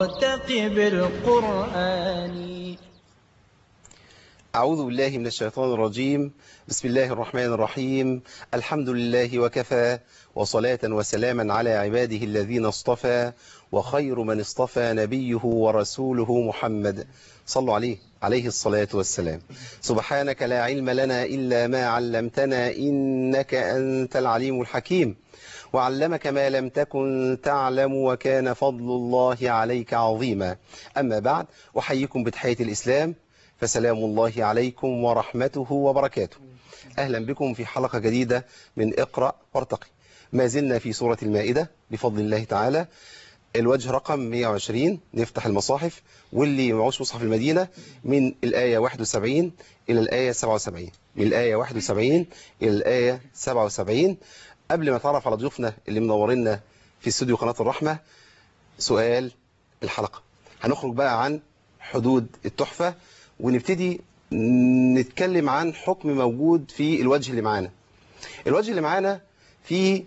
وارتقب القرآن أعوذ بالله من الشيطان الرجيم بسم الله الرحمن الرحيم الحمد لله وكفى وصلاة وسلاما على عباده الذين اصطفى وخير من اصطفى نبيه ورسوله محمد صلوا عليه عليه الصلاة والسلام سبحانك لا علم لنا إلا ما علمتنا إنك أنت العليم الحكيم وعلمك ما لم تكن تعلم وكان فضل الله عليك عظيما أما بعد أحييكم بتحية الإسلام فسلام الله عليكم ورحمته وبركاته أهلا بكم في حلقة جديدة من اقرأ وارتقي ما زلنا في سورة المائدة بفضل الله تعالى الوجه رقم 120 نفتح المصاحف واللي معوش مصحف المدينة من الآية 71 إلى الآية 77 من الآية 71 إلى الآية 77 قبل ما تعرف على ضيوفنا اللي منورينا في استوديو قناة الرحمة سؤال الحلقة هنخرج بقى عن حدود التحفة ونبتدي نتكلم عن حكم موجود في الوجه اللي معانا الوجه اللي معانا في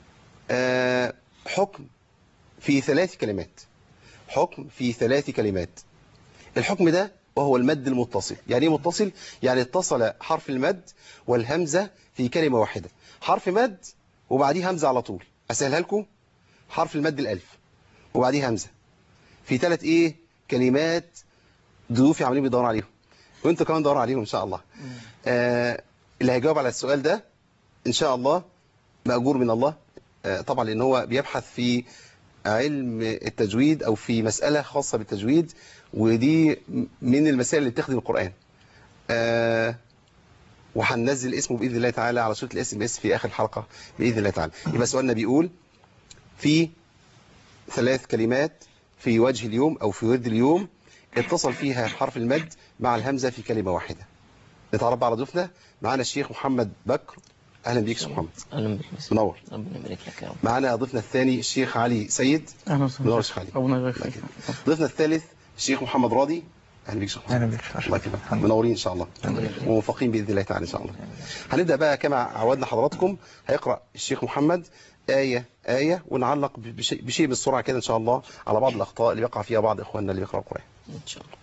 آه حكم في ثلاث كلمات حكم في ثلاث كلمات الحكم ده وهو المد المتصل يعني ايه متصل يعني اتصل حرف المد والهمزة في كلمة واحدة حرف مد وبعديه همزة على طول أسهلها لكم حرف المد الألف وبعديه همزة في ثلاث ايه كلمات ضيوفي عاملين بيدوروا عليهم وانتوا كمان دوروا عليهم ان شاء الله آه اللي هيجاوب على السؤال ده ان شاء الله مأجور من الله آه طبعا لان هو بيبحث في علم التجويد او في مسألة خاصة بالتجويد ودي من المسائل اللي بتخدم القرآن آه وهننزل اسمه بإذن الله تعالى على صورة الاس ام اس في آخر الحلقة بإذن الله تعالى يبقى سؤالنا بيقول في ثلاث كلمات في وجه اليوم أو في ورد اليوم اتصل فيها حرف المد مع الهمزة في كلمة واحدة نتعرف على ضيوفنا معانا الشيخ محمد بكر أهلا بيك شيخ محمد اهلا بك منور ربنا يبارك لك يا رب معانا ضيفنا الثاني الشيخ علي سيد اهلا وسهلا منور الشيخ علي ربنا يبارك فيك ضيفنا الثالث الشيخ محمد راضي أهلا بيك شيخ محمد اهلا بك الله يكرمك منورين ان شاء الله وموفقين باذن الله تعالى ان شاء الله هنبدا بقى كما عودنا حضراتكم هيقرا الشيخ محمد ايه ايه ونعلق بشيء, بشيء بالسرعه كده ان شاء الله على بعض الاخطاء اللي بيقع فيها بعض اخواننا اللي بيقراوا القران ان شاء الله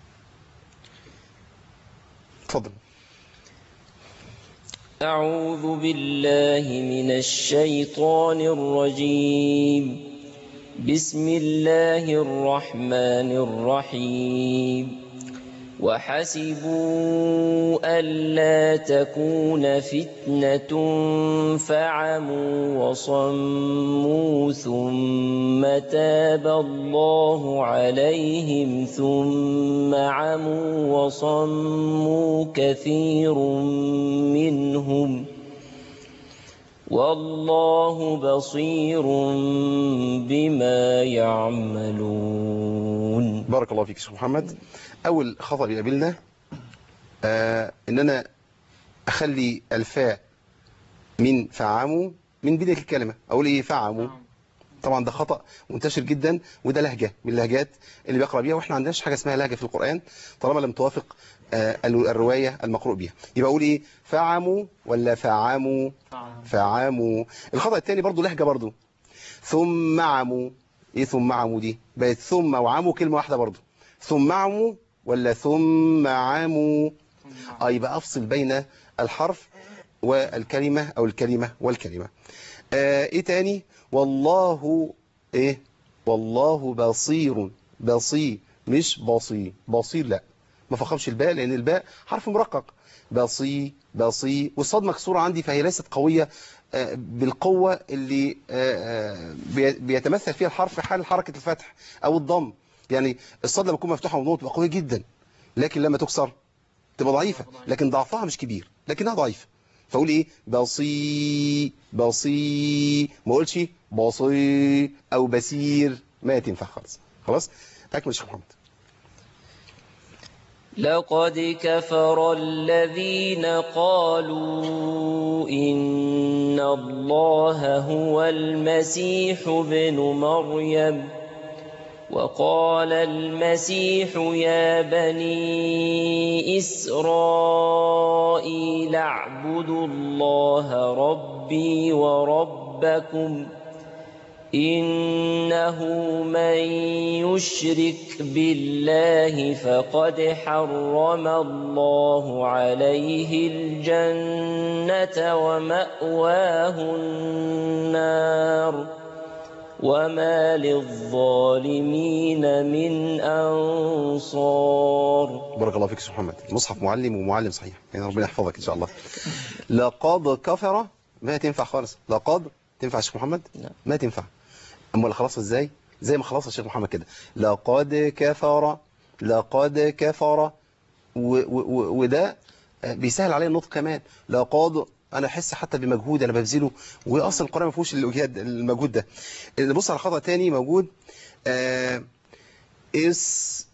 اتفضل أعوذ بالله من الشيطان الرجيم بسم الله الرحمن الرحيم وحسبوا ألا تكون فتنة فعموا وصموا ثم تاب الله عليهم ثم عموا وصموا كثير منهم والله بصير بما يعملون بارك الله فيك يا شيخ محمد اول خطا بيقابلنا آه ان انا اخلي الفاء من فعموا من بدايه الكلمه اقول ايه فعموا طبعا ده خطأ منتشر جدا وده لهجة من اللهجات اللي بيقرأ بيها واحنا عندناش حاجة اسمها لهجة في القرآن طالما لم توافق آه الرواية المقروء بيها يبقى اقول ايه فعموا ولا فعموا فعموا الخطأ الثاني برضو لهجة برضو ثم عموا ايه ثم عموا دي بقت ثم وعموا كلمة واحدة برضو ثم عموا ولا ثم عموا اه يبقى افصل بين الحرف والكلمة او الكلمة والكلمة آه ايه تاني والله ايه والله بصير بصير مش بصير بصير لا ما فخمش الباء لان الباء حرف مرقق بصي بصي والصاد مكسوره عندي فهي ليست قويه آه بالقوه اللي آه بيتمثل فيها الحرف حال حركه الفتح او الضم يعني الصاد لما تكون مفتوحه ومضمومه تبقى قويه جدا لكن لما تكسر تبقى ضعيفه لكن ضعفها مش كبير لكنها ضعيفه فاقول ايه بصي بصي ما اقولش بصي او بسير ما تنفع خالص خلاص اكمل الشيخ محمد لقد كفر الذين قالوا إن الله هو المسيح ابن مريم وقال المسيح يا بني إسرائيل اعبدوا الله ربي وربكم إنه من يشرك بالله فقد حرم الله عليه الجنة ومأواه النار وما للظالمين من أنصار بارك الله فيك يا شيخ محمد مصحف معلم ومعلم صحيح يعني ربنا يحفظك ان شاء الله لقد كفر ما تنفع خالص لقد تنفع يا شيخ محمد لا. ما تنفع اما خلاص ازاي زي ما خلاص يا شيخ محمد كده لقد كفر لقد كفر و و و وده بيسهل عليه النطق كمان لقد انا احس حتى بمجهود انا ببذله واصلا القران ما فيهوش الإجهاد- المجهود ده نبص على خطأ تاني موجود آه اس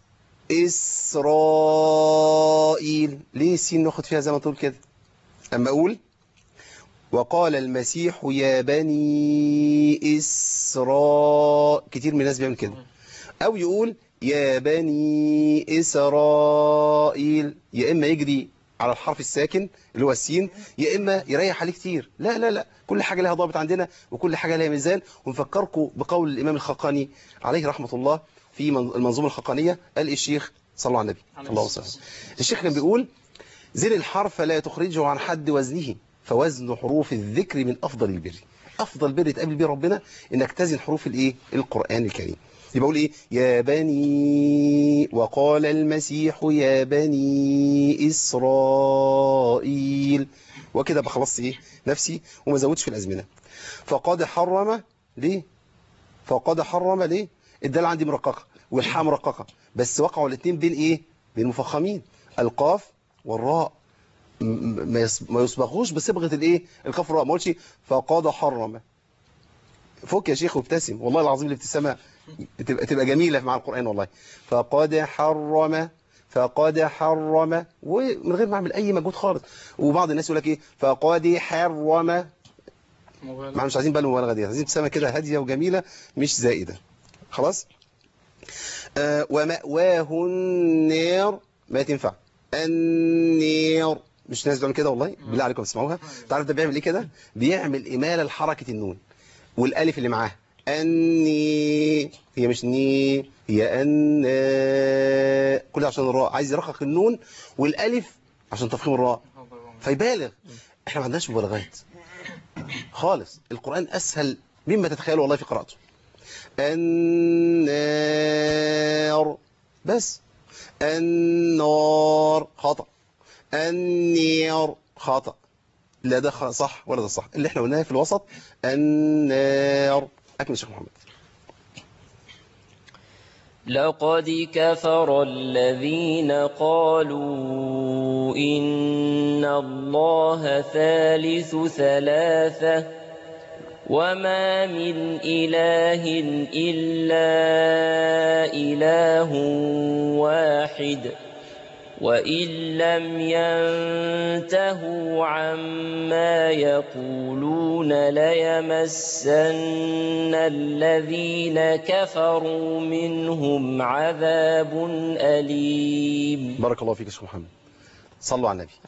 إسرائيل ليه السين ناخد فيها زي ما تقول كده أما أقول وقال المسيح يا بني إسراء كتير من الناس بيعمل كده أو يقول يا بني إسرائيل يا إما يجري على الحرف الساكن اللي هو السين يا إما يريح عليه كتير لا لا لا كل حاجة لها ضابط عندنا وكل حاجة لها ميزان ونفكركم بقول الإمام الخقاني عليه رحمة الله في من- المنظومة الخقانية قال إيه الشيخ صلى على النبي صلى الله عليه وسلم الشيخ كان بيقول زن الحرف لا تخرجه عن حد وزنه فوزن حروف الذكر من أفضل البر أفضل بر تقابل بيه ربنا إنك تزن حروف الإيه القرآن الكريم يبقى أقول إيه يا بني وقال المسيح يا بني إسرائيل وكده بخلص إيه نفسي وما زودش في الأزمنة فقد حرم ليه فقد حرم ليه الدال عندي مرققة والحاء مرققة بس وقعوا الاثنين بين ايه بين مفخمين القاف والراء م- م- ما يص- ما يصبغوش بصبغه الايه القاف والراء ما قلتش فقد حرم فك يا شيخ وابتسم والله العظيم الابتسامه تبقى تبقى جميله مع القران والله فقد حرم فقد حرم ومن غير ما اعمل اي مجهود خالص وبعض الناس يقول لك ايه فقد حرم ما مش عايزين بقى المبالغه دي عايزين ابتسامه كده هاديه وجميله مش زائده خلاص آه ومأواه النار ما تنفع النار مش ناس بيعمل كده والله بالله عليكم تسمعوها تعرف ده بيعمل ايه كده بيعمل إمالة لحركة النون والالف اللي معاها اني هي مش ني هي ان كل ده عشان الراء عايز يرقق النون والالف عشان تفخيم الراء فيبالغ احنا ما عندناش مبالغات خالص القرآن أسهل مما تتخيلوا والله في قراءته النار بس النار خطأ النار خطأ لا ده خ- صح ولا ده صح اللي احنا قلناه في الوسط النار أكمل شيخ محمد لقد كفر الذين قالوا إن الله ثالث ثلاثة وما من إله إلا إله واحد وإن لم ينتهوا عما يقولون ليمسن الذين كفروا منهم عذاب أليم بارك الله فيك يا شيخ محمد صلوا على النبي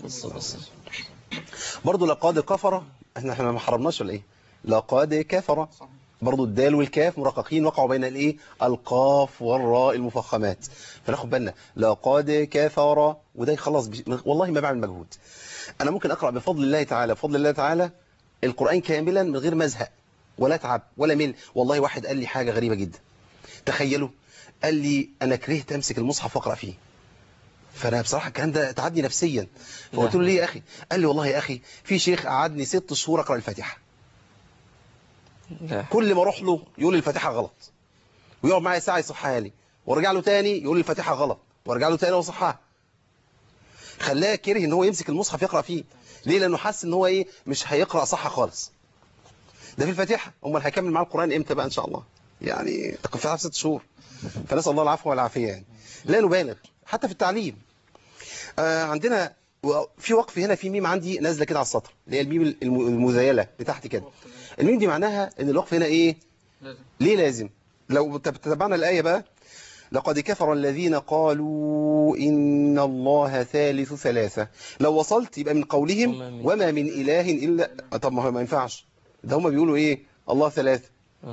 برضه لقد كفر احنا احنا ما حرمناش ولا ايه لقد كفر برضه الدال والكاف مرققين وقعوا بين الايه القاف والراء المفخمات فناخد بالنا لقد كفر وده يخلص بش... والله ما بعمل مجهود انا ممكن اقرا بفضل الله تعالى بفضل الله تعالى القران كاملا من غير ما ازهق ولا اتعب ولا مل والله واحد قال لي حاجه غريبه جدا تخيلوا قال لي انا كرهت امسك المصحف واقرا فيه فانا بصراحه الكلام ده تعبني نفسيا فقلت له ليه يا اخي قال لي والله يا اخي في شيخ قعدني ست شهور اقرا الفاتحه لا. كل ما اروح له يقول لي الفاتحه غلط ويقعد معايا ساعه يصحها لي وارجع له تاني يقول لي الفاتحه غلط وارجع له تاني واصحها خلاه كره ان هو يمسك المصحف يقرا فيه ليه لانه حس ان هو ايه مش هيقرا صح خالص ده في الفاتحه امال هيكمل معاه القران امتى بقى ان شاء الله يعني الفاتحه في ست شهور فنسال الله العفو والعافيه يعني لا نبالغ حتى في التعليم آه عندنا و- في وقف هنا في ميم عندي نازله كده على السطر اللي هي الميم الم- المذيله لتحت كده الميم دي معناها ان الوقف هنا ايه ليه لازم لو تب- تتبعنا الايه بقى لقد كفر الذين قالوا إن الله ثالث ثلاثة لو وصلت يبقى من قولهم وما من- وما من إله إلا طب ما هو ما ينفعش ده هم بيقولوا إيه الله ثلاثة آه.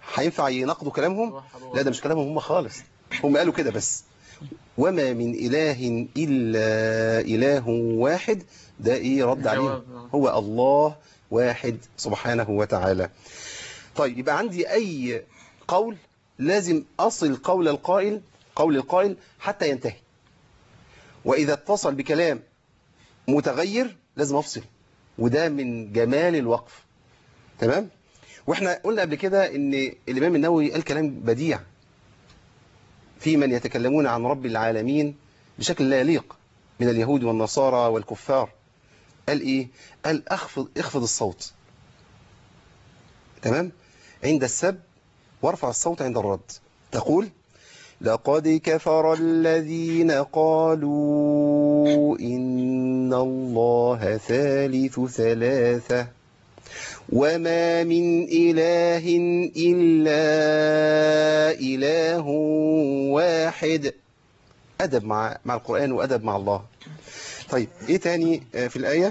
هينفع ينقضوا كلامهم لا ده مش كلامهم هم خالص هم قالوا كده بس وما من إله إلا إله واحد ده إيه رد عليهم جواب، آه. هو الله واحد سبحانه وتعالى طيب يبقى عندي أي قول لازم أصل قول القائل قول القائل حتى ينتهي وإذا اتصل بكلام متغير لازم أفصل وده من جمال الوقف تمام واحنا قلنا قبل كده ان الامام النووي قال كلام بديع في من يتكلمون عن رب العالمين بشكل لا يليق من اليهود والنصارى والكفار قال ايه قال اخفض اخفض الصوت تمام عند السب وارفع الصوت عند الرد تقول لقد كفر الذين قالوا إن الله ثالث ثلاثة وما من إله إلا إله واحد أدب مع مع القرآن وأدب مع الله طيب إيه تاني آه، في الآية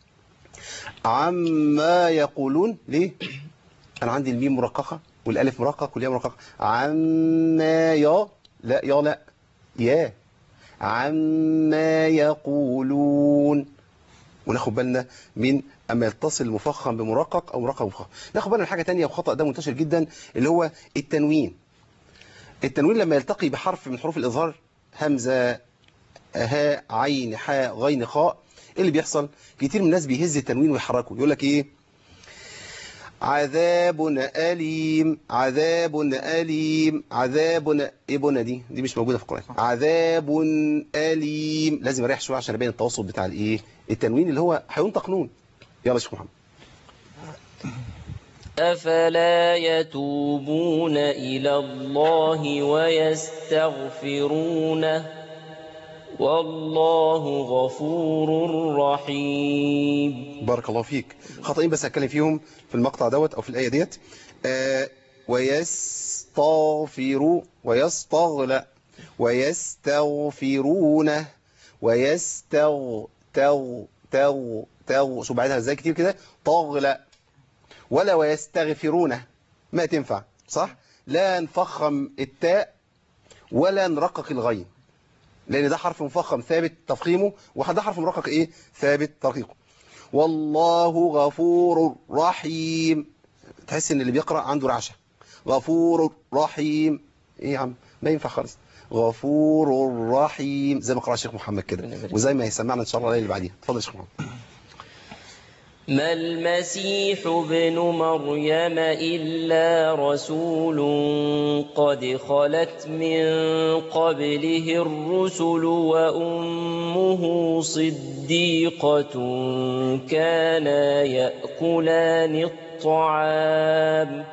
عما يقولون ليه أنا عندي الميم مرققة والألف مرقق والياء مرققة عما يا لا يا لا يا عما يقولون وناخد بالنا من اما يتصل مفخم بمرقق او مرقق مفخم ناخد بالنا من حاجه ثانيه وخطا ده منتشر جدا اللي هو التنوين التنوين لما يلتقي بحرف من حروف الاظهار همزه هاء عين حاء غين خاء ايه اللي بيحصل كتير من الناس بيهز التنوين ويحركه يقول لك ايه عذاب أليم عذاب أليم عذاب إيه بنا دي دي مش موجودة في القرآن عذاب أليم لازم أريح شوية عشان أبين التواصل بتاع الإيه التنوين اللي هو هينطق نون يلا يا شيخ محمد أفلا يتوبون إلى الله ويستغفرونه والله غفور رحيم بارك الله فيك خطأين بس هتكلم فيهم في المقطع دوت أو في الآية ديت آه ويستغفروا ويستغل ويستغفرونه ويستغ تغ تغ تغ شو بعدها ازاي كتير كده طغل ولا ويستغفرونه ما تنفع صح لا نفخم التاء ولا نرقق الغين لان ده حرف مفخم ثابت تفخيمه وده حرف مرقق ايه ثابت ترقيقه والله غفور رحيم تحس ان اللي بيقرا عنده رعشه غفور رحيم ايه يا عم ما ينفع خالص غفور رحيم زي ما قرأ الشيخ محمد كده وزي ما هيسمعنا ان شاء الله الليله اللي بعديها اتفضل يا شيخ محمد ما المسيح ابن مريم إلا رسول قد خلت من قبله الرسل وأمه صديقة كانا يأكلان الطعام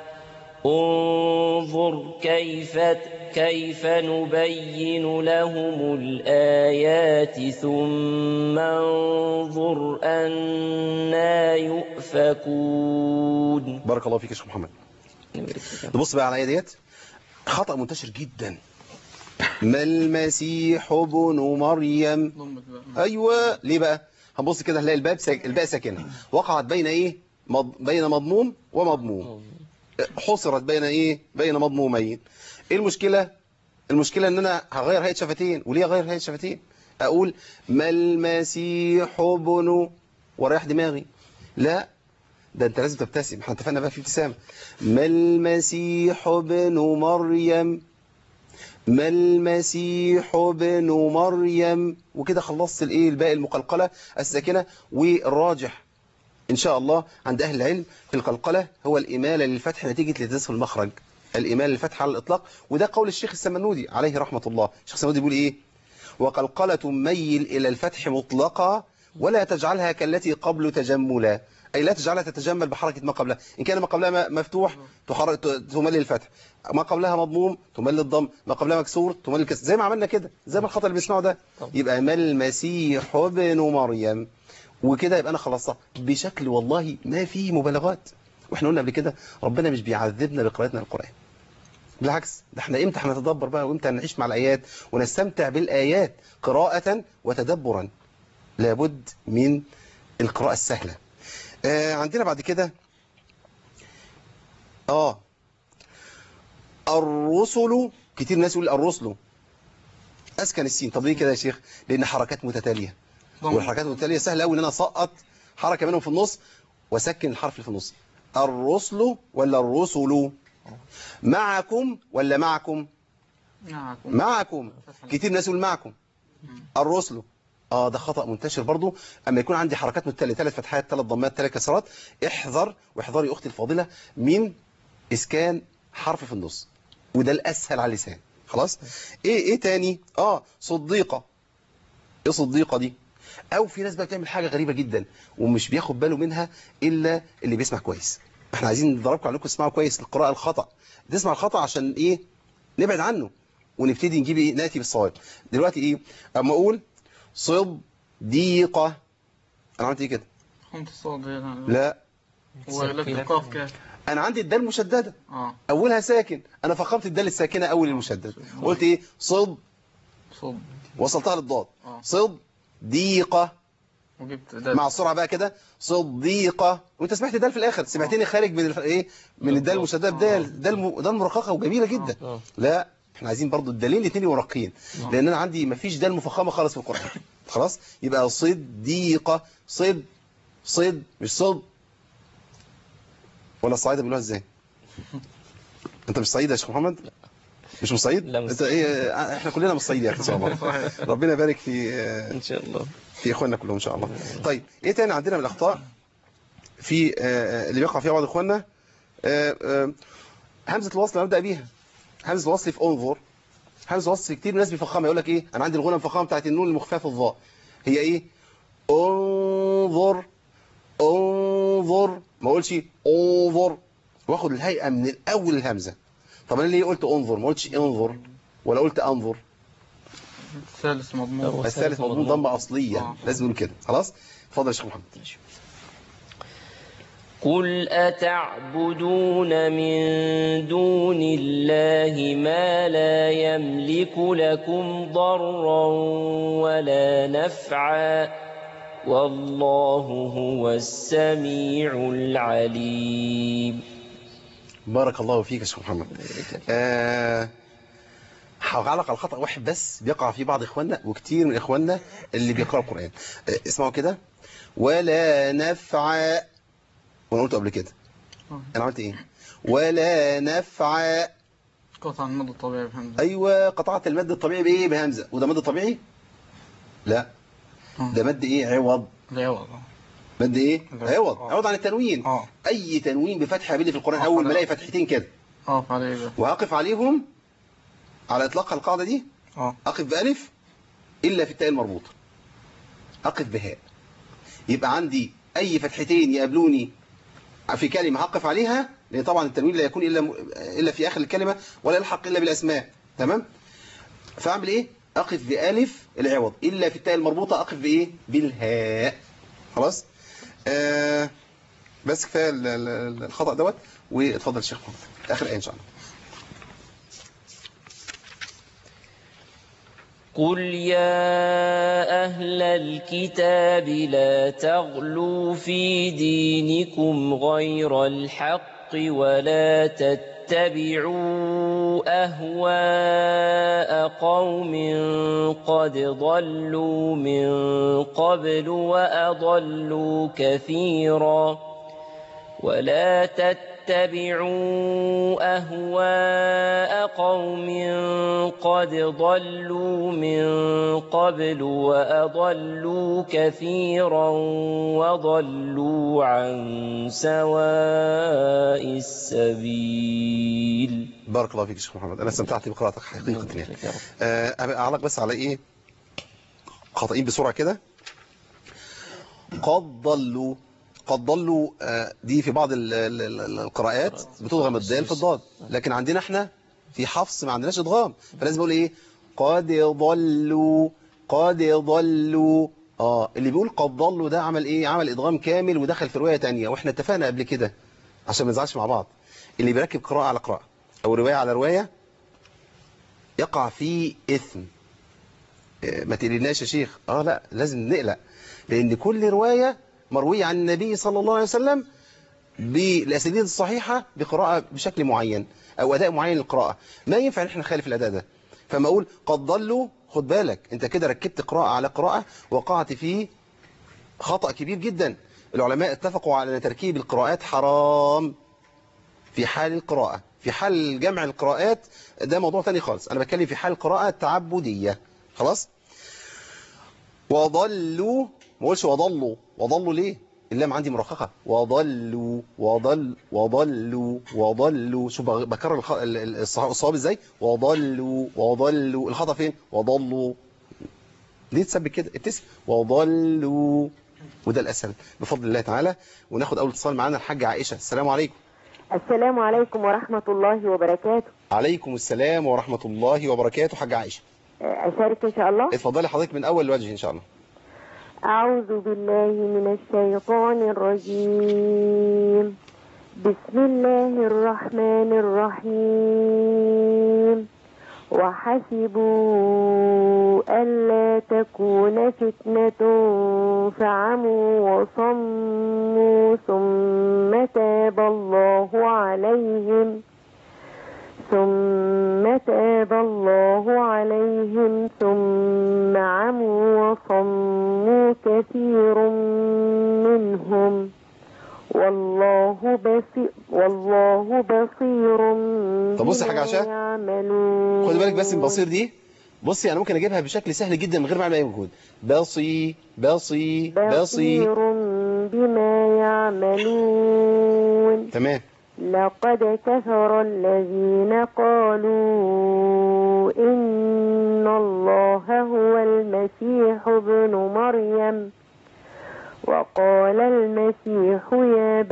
انظر كيف كيف نبين لهم الآيات ثم انظر أنا يؤفكون بارك الله فيك يا شيخ محمد نبص بقى على الآية ديت خطأ منتشر جدا ما المسيح ابن مريم ضمت بقى ايوه ليه بقى هنبص كده هنلاقي الباب ساك... الباء ساكنه وقعت بين ايه مض... بين مضموم ومضموم حصرت بين ايه بين مضمومين ايه المشكله المشكله ان انا هغير هيئه شفتين وليه اغير هيئه شفتين اقول ما المسيح ابن ورايح دماغي لا ده انت لازم تبتسم احنا اتفقنا بقى في ابتسامه ما المسيح ابن مريم ما المسيح ابن مريم وكده خلصت الايه الباقي المقلقله الساكنه والراجح ان شاء الله عند اهل العلم في القلقله هو الاماله للفتح نتيجه التزام المخرج الاماله للفتح على الاطلاق وده قول الشيخ السمنودي عليه رحمه الله الشيخ السمنودي بيقول ايه وقلقله ميل الى الفتح مطلقا ولا تجعلها كالتي قبل تجملا أي لا تجعلها تتجمل بحركة ما قبلها إن كان ما قبلها م- مفتوح تحرك ت- تمل الفتح ما قبلها مضموم تمل الضم ما قبلها مكسور تمل الكسر زي ما عملنا كده زي ما الخطأ اللي بنسمعه ده يبقى ما المسيح ابن مريم وكده يبقى أنا خلصتها بشكل والله ما فيه مبالغات واحنا قلنا قبل كده ربنا مش بيعذبنا بقراءتنا القرآن بالعكس ده احنا امتى هنتدبر بقى وامتى هنعيش مع الآيات ونستمتع بالآيات قراءة وتدبرا لابد من القراءة السهلة آه عندنا بعد كده اه الرسل كتير ناس يقول الرسل اسكن السين طب ليه كده يا شيخ لان حركات متتاليه ضم. والحركات المتتاليه سهل قوي ان انا اسقط حركه منهم في النص واسكن الحرف اللي في النص الرسل ولا الرسل معكم ولا معكم معكم معكم كتير ناس يقول معكم الرسل اه ده خطأ منتشر برضو اما يكون عندي حركات متتاليه ثلاث فتحات ثلاث ضمات ثلاث كسرات احذر واحذري اختي الفاضله من اسكان حرف في النص وده الاسهل على اللسان خلاص ايه ايه تاني اه صديقه ايه صديقه دي او في ناس بقى بتعمل حاجه غريبه جدا ومش بياخد باله منها الا اللي بيسمع كويس احنا عايزين ندربكم على انكم تسمعوا كويس القراءه الخطا تسمع الخطا عشان ايه نبعد عنه ونبتدي نجيب ايه ناتي بالصواب دلوقتي ايه اما اقول صديقه انا عملت ايه كده خمت الصوت دي لا وغلبت القاف كده انا عندي الدال مشدده اه اولها ساكن انا فخمت الدال الساكنه اول المشدد قلت ايه صد صب وصلتها للضاد اه صد ضيقه وجبت ده مع السرعه بقى كده صديقه وانت سمعت دال في الاخر سمعتني خارج من الف- ايه من الدال المشدده بدال دال م- دال مرققه وجميله جدا آه. لا احنا عايزين برضو الدالين الاثنين مرققين لان انا عندي مفيش دال مفخمه خالص في القران خلاص يبقى صديقه صد صد مش صد ولا الصعيده بيقولوها ازاي انت مش صعيدي يا شيخ محمد مش من الصعيد لا، مش انت ايه احنا كلنا من الصعيد يا اخي ان شاء الله ربنا يبارك في آه، ان شاء الله في اخواننا كلهم ان شاء الله طيب ايه تاني عندنا من الاخطاء في آه، آه، اللي بيقع فيها بعض اخواننا آه، آه، همزه الوصل نبدا بيها همزه الوصل في انظر همزه الوصل كتير ناس بيفخمها يقول لك ايه انا عندي الغنى مفخمه بتاعت النون المخفيه في الظاء هي ايه انظر انظر ما اقولش انظر واخد الهيئه من الاول الهمزه طب انا ليه قلت انظر ما قلتش انظر ولا قلت انظر الثالث مضمون هو الثالث مضمون ضمه اصليه آه. لازم نقول كده خلاص اتفضل يا شيخ محمد قل أتعبدون من دون الله ما لا يملك لكم ضرا ولا نفعا والله هو السميع العليم بارك الله فيك يا شيخ محمد آه هعلق على خطأ واحد بس بيقع فيه بعض اخواننا وكتير من اخواننا اللي بيقرأوا القرآن آه اسمعوا كده ولا نفع وانا قلته قبل كده آه. انا عملت ايه ولا نفع قطع المد الطبيعي بهمزة ايوه قطعت المد الطبيعي بايه بهمزه وده مد طبيعي لا آه. ده مد ايه عوض العوض آه. مد ايه لا. عوض آه. عوض عن التنوين اه اي تنوين بفتحه بيلي في القرآن آه، اول ما خلاص. الاقي فتحتين كده اقف عليه بقى وهقف عليهم على اطلاق القاعده دي اه أقف بألف إلا في التاء المربوطة أقف بهاء يبقى عندي أي فتحتين يقابلوني في كلمة هقف عليها لأن طبعا التنوين لا يكون إلا إلا في آخر الكلمة ولا يلحق إلا بالأسماء تمام فأعمل إيه أقف بألف العوض إلا في التاء المربوطة أقف بإيه بالهاء خلاص آه بس كفاية ال- ال- الخطأ دوت واتفضل الشيخ محمد آخر آية إن شاء الله قل يا أهل الكتاب لا تغلوا في دينكم غير الحق ولا تتبعوا أهواء قوم قد ضلوا من قبل وأضلوا كثيرا ولا تتبعوا أهواء قوم قد ضلوا من قبل وأضلوا كثيرا وضلوا عن سواء السبيل بارك الله فيك يا شيخ محمد أنا استمتعت بقراءتك حقيقة يعني آه، أبقى أعلق بس على إيه خطأين بسرعة كده قد ضلوا قد ضلوا آه، دي في بعض ال- ال- ال- القراءات بتضغم الدال في الضاد لكن عندنا احنا في حفص ما عندناش ادغام فلازم اقول ايه قد ضلوا قد ضلوا اه اللي بيقول قد ضلوا ده عمل ايه عمل ادغام كامل ودخل في روايه تانية واحنا اتفقنا قبل كده عشان ما نزعلش مع بعض اللي بيركب قراءه على قراءه او روايه على روايه يقع فيه اثم آه، ما تقلقناش يا شيخ اه لا لازم نقلق لان كل روايه مرويه عن النبي صلى الله عليه وسلم بالاساليب الصحيحه بقراءه بشكل معين او اداء معين للقراءه ما ينفع ان احنا نخالف الاداء ده فما اقول قد ضلوا خد بالك انت كده ركبت قراءه على قراءه وقعت في خطا كبير جدا العلماء اتفقوا على ان تركيب القراءات حرام في حال القراءه في حال جمع القراءات ده موضوع تاني خالص انا بتكلم في حال القراءه التعبديه خلاص وضلوا ما اقولش وضلوا وضلوا ليه اللام عندي مرققه وضلوا وضل وضلوا وضلوا شوف بغ- بكرر الخ... ال- ال- الصح- الصواب ازاي وضلوا وضلوا الخطا فين وضلوا ليه تسبك كده ابتسم وضلوا وده الاسهل بفضل الله تعالى وناخد اول اتصال معانا الحاجه عائشه السلام عليكم السلام عليكم ورحمة الله وبركاته عليكم السلام ورحمه الله وبركاته حاجه عائشه أشارك إن شاء الله اتفضلي حضرتك من اول وجه ان شاء الله أعوذ بالله من الشيطان الرجيم بسم الله الرحمن الرحيم وحسبوا ألا تكون فتنة فعموا وصموا ثم تاب الله عليهم ثم تاب الله عليهم ثم عموا وصموا كثير منهم والله بصير والله بصير طب بصي يا حاجة بما عشان. يعملون خد بالك بس من بصير دي بصي انا ممكن اجيبها بشكل سهل جدا من غير ما اعمل اي مجهود بصي بصي بصي بصير بما يعملون تمام لقد كفر الذين قالوا إن الله هو المسيح ابن مريم وقال المسيح يا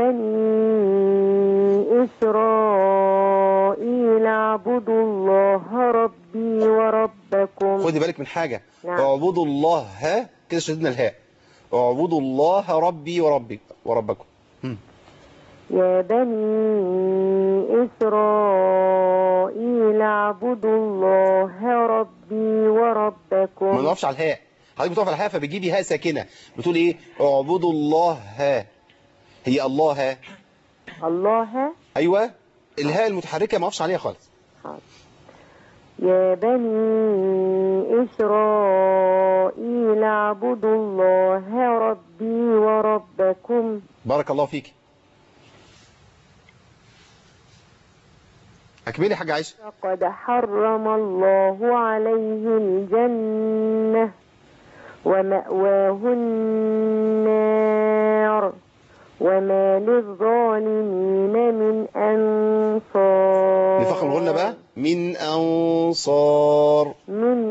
بني إسرائيل اعبدوا الله ربي وربكم خدي بالك من حاجة نعم. اعبدوا الله ها كده شددنا الهاء اعبدوا الله ربي وربي وربكم مم. يا بني إسرائيل اعبدوا الله ربي ما وربكم نقفش على الهاء حضرتك بتقف على الهاء فبتجيبي هاء ساكنة بتقول ايه اعبدوا الله ها هي الله ها الله ايوه الهاء المتحركة ما اقفش عليها خالص يا بني إسرائيل اعبدوا الله ربي وربكم بارك الله فيك اكملي يا حاجة عائشة لقد حرم الله عليه الجنة ومأواه النار وما للظالمين من أنصار نفخم الغنة بقى من انصار من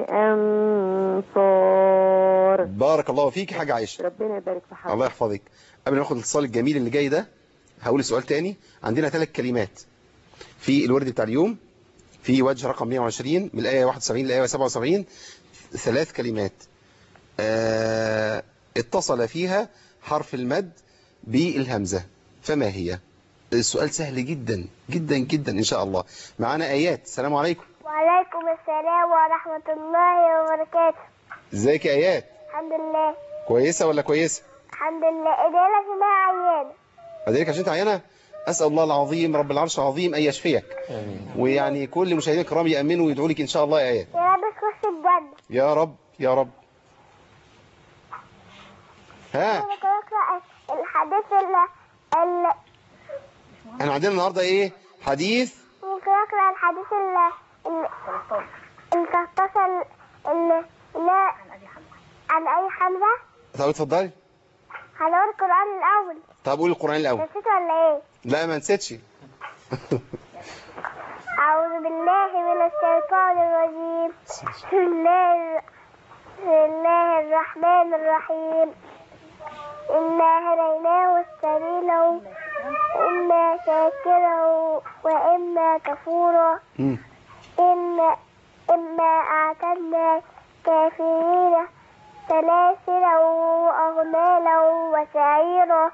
أنصار بارك الله فيك يا حاجة عائشة ربنا يبارك في حضرتك الله يحفظك قبل ما ناخد الاتصال الجميل اللي جاي ده هقول السؤال تاني عندنا ثلاث كلمات في الورد بتاع اليوم في وجه رقم 120 من الآية 71 للآية 77 ثلاث كلمات آه اتصل فيها حرف المد بالهمزة فما هي السؤال سهل جدا جدا جدا إن شاء الله معانا آيات السلام عليكم وعليكم السلام ورحمة الله وبركاته ازيك يا آيات الحمد لله كويسة ولا كويسة الحمد لله ادعي اسمها عيانة أدريك عشان انت عيانة أسأل الله العظيم رب العرش العظيم أن يشفيك ويعني كل مشاهدينا الكرام يأمنوا ويدعوا لك إن شاء الله يا آيات يا رب تخش الجنة يا رب يا رب ها ممكن اقرأ الحديث اللي, اللي احنا عندنا النهاردة ايه حديث ممكن اقرأ الحديث اللي اللي اللي 13 اللي لا عن أي حمزة طب اتفضلي هنقول القرآن الأول طب قولي القرآن الأول نسيت ولا إيه؟ لا ما نسيتش أعوذ بالله من الشيطان الرجيم بسم الله بسم الله الرحمن الرحيم إنا هديناه السبيل إما شاكرا وإما كفورا مم. إما إما أعتدنا كافرين سلاسل وأغلالا وسعيرا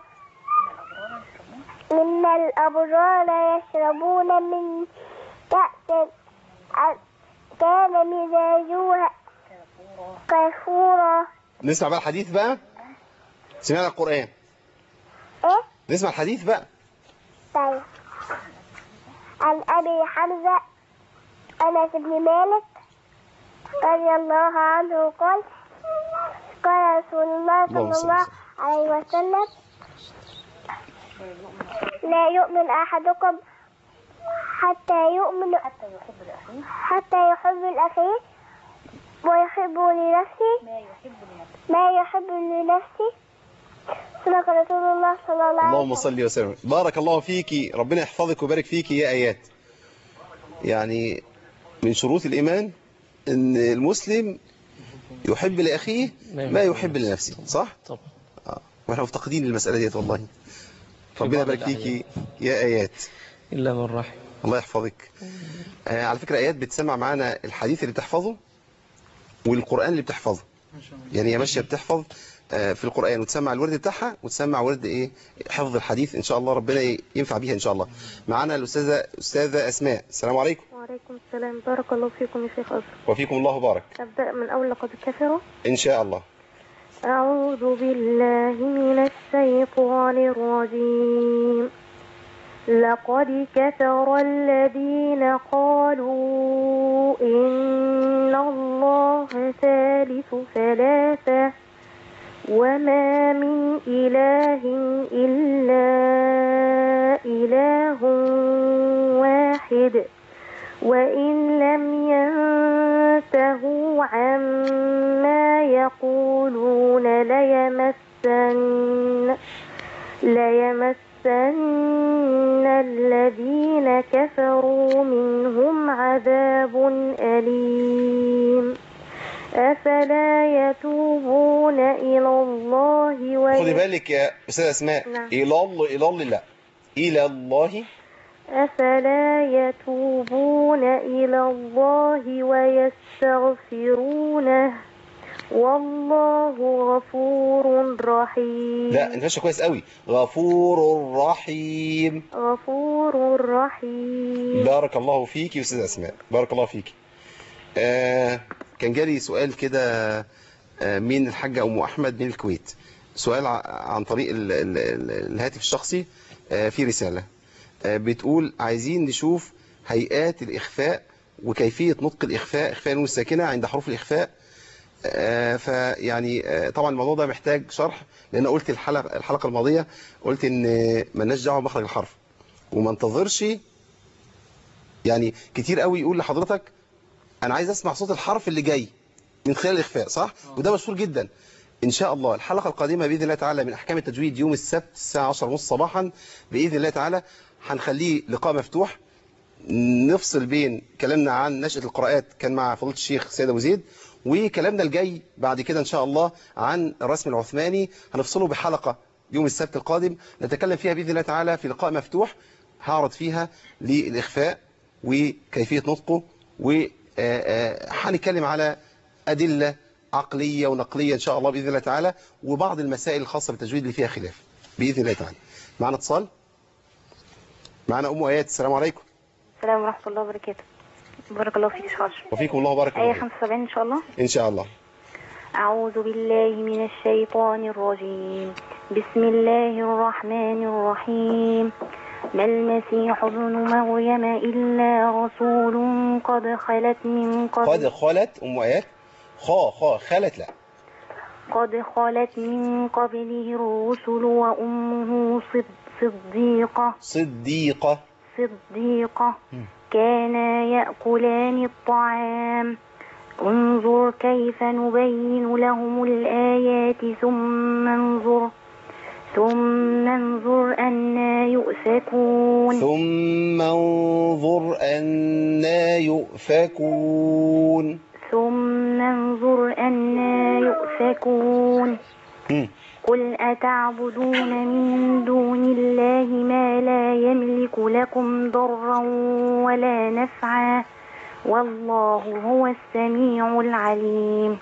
إن الأبرار يشربون من كأس كان مزاجها كافورا نسمع بقى الحديث بقى سمعنا القرآن إيه؟ نسمع الحديث بقى طيب عن أبي حمزة أنس بن مالك رضي الله عنه قال قال رسول الله اللهم صلى صل الله وسلم. عليه وسلم لا يؤمن أحدكم حتى يؤمن حتى يحب لأخيه ويحب لنفسه ما يحب لنفسه صدق رسول الله صلى الله عليه اللهم وسلم صل وسلم بارك الله فيكي ربنا يحفظك ويبارك فيكي يا آيات يعني من شروط الإيمان إن المسلم يحب لأخيه ما يحب لنفسه صح؟ طبعا آه. واحنا مفتقدين للمسألة ديت والله ربنا بعض يبارك فيكي يا آيات إلا من رحم الله يحفظك آه على فكرة آيات بتسمع معانا الحديث اللي بتحفظه والقرآن اللي بتحفظه ما شاء الله يعني هي ماشية بتحفظ آه، في القرآن وتسمع الورد بتاعها وتسمع ورد ايه حفظ الحديث ان شاء الله ربنا ي- ينفع بيها ان شاء الله معانا الأستاذة أستاذة أسماء السلام عليكم وعليكم السلام بارك الله فيكم يا شيخ أشرف وفيكم الله بارك أبدأ من أول لقد كفروا إن شاء الله أعوذ بالله من الشيطان الرجيم لقد كفر الذين قالوا إن الله ثالث ثلاثة وما من إله إلا إله واحد وإن لم ينتهوا عما يقولون ليمسن ليمسن الذين كفروا منهم عذاب أليم أفلا يتوبون إلى الله خدي وي... بالك يا أستاذة أسماء نعم. إلى الله إلى الله لا إلى الله أفلا يتوبون إلى الله ويستغفرونه والله غفور رحيم لا انت ماشيه كويس قوي غفور رحيم غفور رحيم بارك الله فيك يا أستاذة أسماء بارك الله فيك آه كان جالي سؤال كده آه من الحاجة أم أحمد من الكويت سؤال ع- عن طريق ال ال ال الهاتف الشخصي آه في رسالة آه بتقول عايزين نشوف هيئات الإخفاء وكيفية نطق الإخفاء إخفاء النون الساكنة عند حروف الإخفاء آه، فيعني آه، طبعا الموضوع ده محتاج شرح لأن قلت الحلقة الحلقة الماضية قلت إن مالناش دعوة بمخرج الحرف وما انتظرش يعني كتير قوي يقول لحضرتك انا عايز اسمع صوت الحرف اللي جاي من خلال الاخفاء صح وده مشهور جدا ان شاء الله الحلقه القادمه باذن الله تعالى من احكام التجويد يوم السبت الساعه 10:30 صباحا باذن الله تعالى هنخليه لقاء مفتوح نفصل بين كلامنا عن نشأة القراءات كان مع فضيله الشيخ سيد ابو زيد وكلامنا الجاي بعد كده ان شاء الله عن الرسم العثماني هنفصله بحلقه يوم السبت القادم نتكلم فيها باذن الله تعالى في لقاء مفتوح هعرض فيها للاخفاء وكيفيه نطقه وهنتكلم على ادله عقليه ونقليه ان شاء الله باذن الله تعالى وبعض المسائل الخاصه بالتجويد اللي فيها خلاف باذن الله تعالى معنا اتصال معنا ام ايات السلام عليكم السلام ورحمة الله وبركاته بارك الله فيك يا شيخ أشرف وفيكم الله بارك آية الله فيك. 75 إن شاء الله ان شاء الله أعوذ بالله من الشيطان الرجيم بسم الله الرحمن الرحيم ما المسيح ابن مريم إلا رسول قد خلت من قد قبل خلت ام ايات خا خا خلت لا قد خلت من قبله الرسل وأمه صد- صديقة صديقه صديقة مم. كانا يأكلان الطعام انظر كيف نبين لهم الآيات ثم انظر ثم انظر أنا يؤفكون ثم انظر أنا يؤفكون ثم انظر أنا يؤفكون مم. قل أتعبدون من دون الله ما لا يملك لكم ضرا ولا نفعا والله هو السميع العليم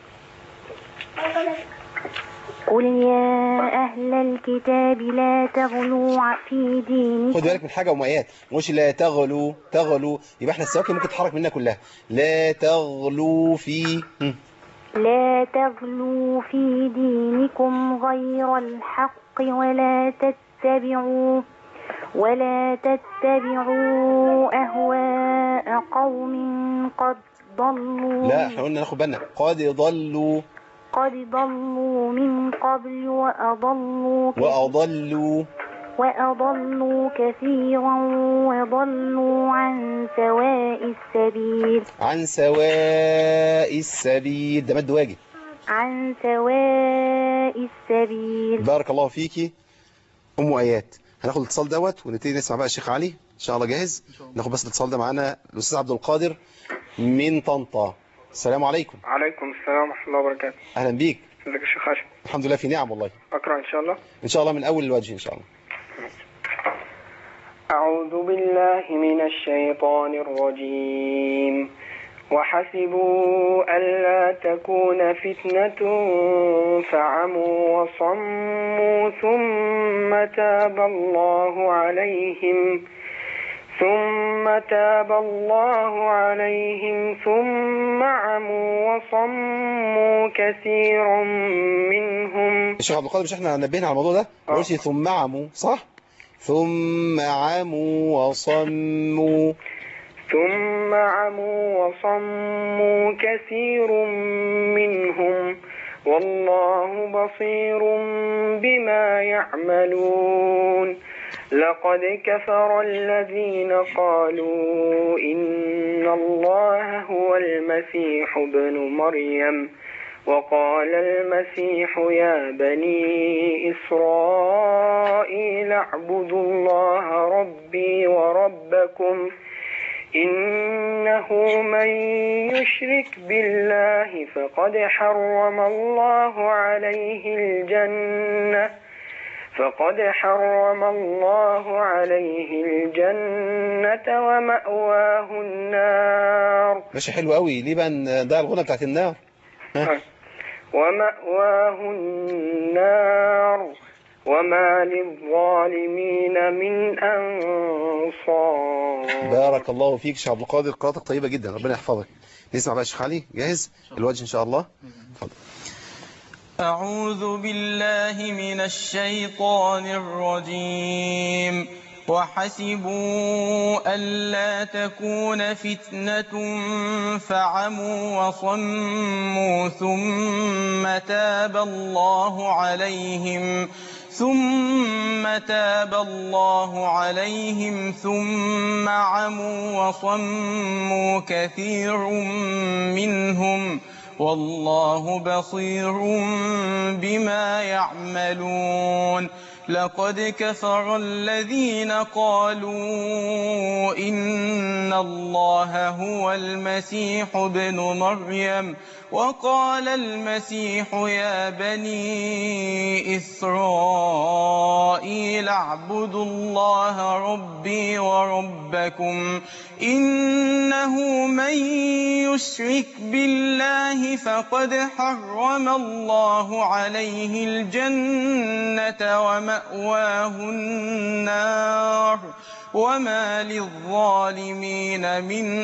قل يا أهل الكتاب لا تغلوا ع- في دينكم خد بالك من حاجة أميات مش لا تغلو تغلو يبقى احنا السواكن ممكن تتحرك منها كلها لا تغلو في مم. لا تغلوا في دينكم غير الحق ولا تتبعوا ولا تتبعوا أهواء قوم قد ضلوا لا احنا قلنا ناخد بالنا قد ضلوا قد ضلوا من قبل وأضلوا كثيرا وأضلوا وأضلوا كثيرا وضلوا عن سواء السبيل عن سواء السبيل ده مد واجب عن سواء السبيل بارك الله فيكي أم آيات هناخد الاتصال دوت ونبتدي نسمع بقى الشيخ علي إن شاء الله جاهز إن شاء الله. ناخد بس الاتصال ده معانا الأستاذ عبد القادر من طنطا السلام عليكم عليكم السلام ورحمة الله وبركاته أهلا بيك ازيك يا شيخ هاشم الحمد لله في نعم والله أقرأ إن شاء الله إن شاء الله من أول الوجه إن شاء الله أعوذ بالله من الشيطان الرجيم وحسبوا ألا تكون فتنة فعموا وصموا ثم تاب الله عليهم ثم تاب الله عليهم ثم عموا وصموا كثير منهم الشيخ عبد القادر مش احنا نبهنا على الموضوع ده آه. قلت ثم عموا صح ثم عموا وصموا ثم عموا وصموا كثير منهم والله بصير بما يعملون لقد كفر الذين قالوا إن الله هو المسيح ابن مريم وقال المسيح يا بني إسرائيل اعبدوا الله ربي وربكم إنه من يشرك بالله فقد حرم الله عليه الجنة فقد حرم الله عليه الجنة ومأواه النار ماشي حلو قوي ليه بقى ده الغنى بتاعت النار ومأواه النار وما للظالمين من أنصار بارك الله فيك شيخ عبد القادر قراءتك طيبة جدا ربنا يحفظك نسمع بقى الشيخ علي جاهز الوجه إن شاء الله اتفضل أعوذ بالله من الشيطان الرجيم وحسبوا ألا تكون فتنة فعموا وصموا ثم تاب الله عليهم ثم تاب الله عليهم ثم عموا وصموا كثير منهم والله بصير بما يعملون لقد كفر الذين قالوا إن الله هو المسيح ابن مريم وقال المسيح يا بني إسرائيل اعبدوا الله ربي وربكم إنه من يشرك بالله فقد حرم الله عليه الجنة ومأواه النار وما للظالمين من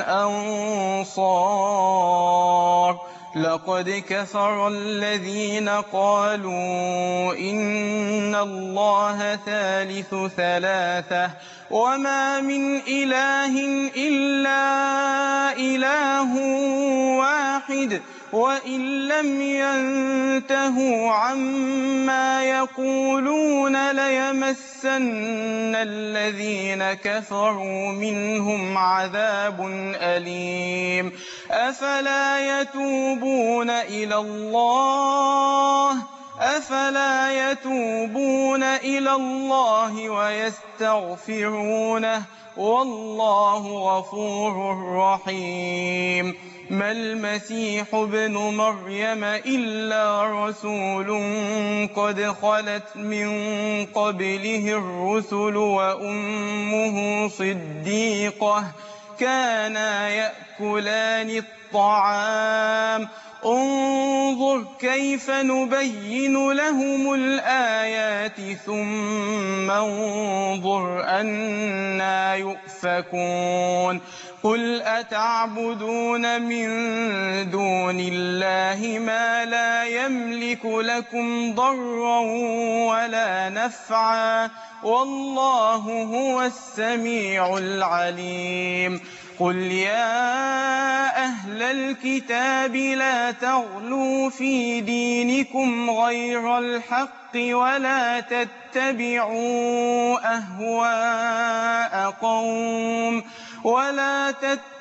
أنصار لقد كفر الذين قالوا إن الله ثالث ثلاثة وما من إله إلا إله واحد وإن لم ينتهوا عما يقولون ليمسن الذين كفروا منهم عذاب أليم أفلا يتوبون إلى الله أفلا يتوبون إلى الله ويستغفرونه والله غفور رحيم ما المسيح ابن مريم إلا رسول قد خلت من قبله الرسل وأمه صديقة كانا يأكلان الطعام انظر كيف نبين لهم الآيات ثم انظر أنا يؤفكون قل أتعبدون من دون الله ما لا يملك لكم ضرا ولا نفعا والله هو السميع العليم قل يا أهل الكتاب لا تغلوا في دينكم غير الحق ولا تتبعوا أهواء قوم ولا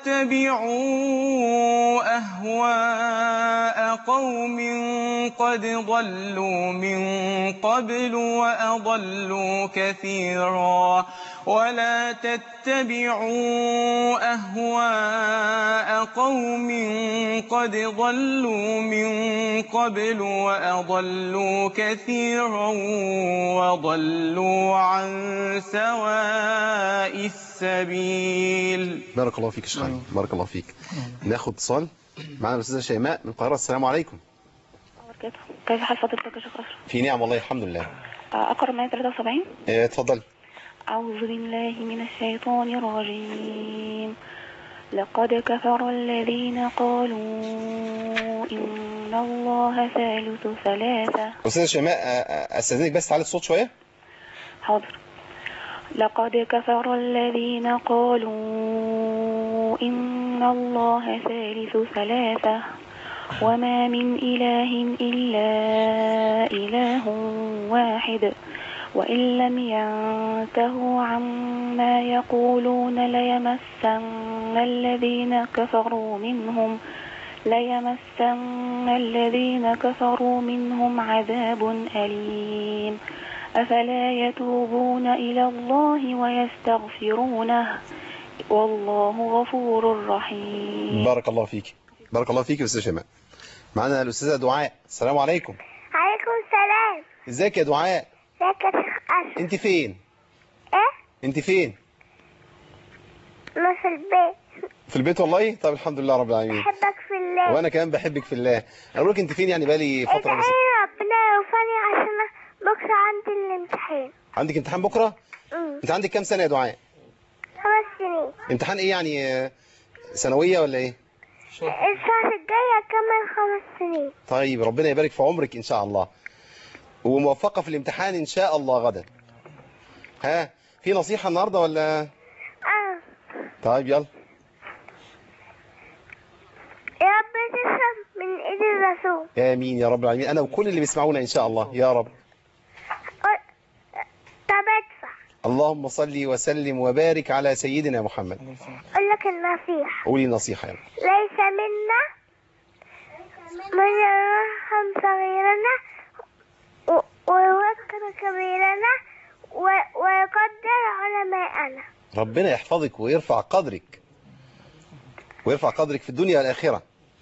تتبعوا أهواء قوم قد ضلوا من قبل وأضلوا كثيرا ولا تتبعوا أهواء قوم قد ضلوا من قبل وأضلوا كثيرا وضلوا عن سواء السبيل بارك الله فيك يا شيخ خالد. بارك الله فيك ناخد اتصال معانا الاستاذه شيماء من القاهره السلام عليكم وبركاته كيف حال فضيلتك يا شيخ أشرف؟ في نعم والله الحمد لله آه، أقرأ معي 73 آه، اتفضلي أعوذ بالله من الشيطان الرجيم لقد كفر الذين قالوا إن الله ثالث ثلاثة استاذه شيماء آه، آه، استاذنك بس تعالي الصوت شويه حاضر لقد كفر الذين قالوا إن الله ثالث ثلاثة وما من إله إلا إله واحد وإن لم ينتهوا عما يقولون ليمسن الذين كفروا منهم ليمسن الذين كفروا منهم عذاب أليم أفلا يتوبون إلى الله ويستغفرونه والله غفور رحيم بارك الله فيك بارك الله فيك يا استاذه شيماء معانا الاستاذه دعاء السلام عليكم عليكم السلام ازيك يا دعاء ازيك يا شيخ أشرف انت فين ايه انت فين أنا في البيت في البيت والله طب الحمد لله رب العالمين بحبك في الله وانا كمان بحبك في الله اقول لك انت فين يعني بقالي فتره ادعي بس ربنا يوفقني عشان بكرة عندي الامتحان عندك امتحان بكره أمم. انت عندك كام سنه يا دعاء خمس سنين امتحان ايه يعني آه، ثانويه ولا ايه السنة الجاية أكمل خمس سنين طيب ربنا يبارك في عمرك ان شاء الله وموفقه في الامتحان ان شاء الله غدا ها في نصيحه النهارده ولا اه طيب يلا يا رب تشرب من ايد الرسول امين يا رب العالمين انا وكل اللي بيسمعونا ان شاء الله يا رب قل- طب ادفع اللهم صل وسلم وبارك على سيدنا محمد اقول لك النصيحة قولي نصيحه يلا ليس منا من يرحم صغيرنا و- ويوكر كبيرنا و- ويقدر علماءنا ربنا يحفظك ويرفع قدرك ويرفع قدرك في الدنيا والآخرة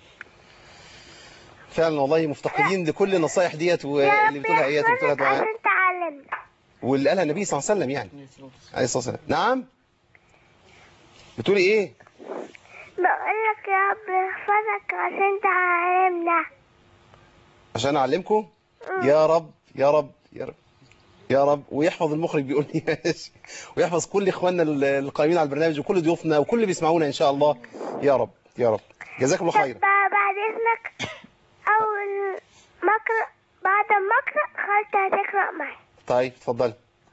فعلا والله مفتقدين لكل النصائح ديت يا واللي رب بتقولها ايات وبتقولها يحفظك دعاء عشان تعلمنا واللي قالها النبي صلى الله عليه وسلم يعني عليه الصلاة والسلام نعم بتقولي ايه بقول لك يا رب يحفظك عشان تعلمنا عشان اعلمكم يا رب يا رب يا رب يا رب ويحفظ المخرج بيقول لي ماشي ويحفظ كل اخواننا القائمين على البرنامج وكل ضيوفنا وكل اللي بيسمعونا ان شاء الله يا رب يا رب جزاكم الله طب خيرا بعد اذنك اول ما اقرا بعد ما اقرا خالتي هتقرا معي طيب اتفضلي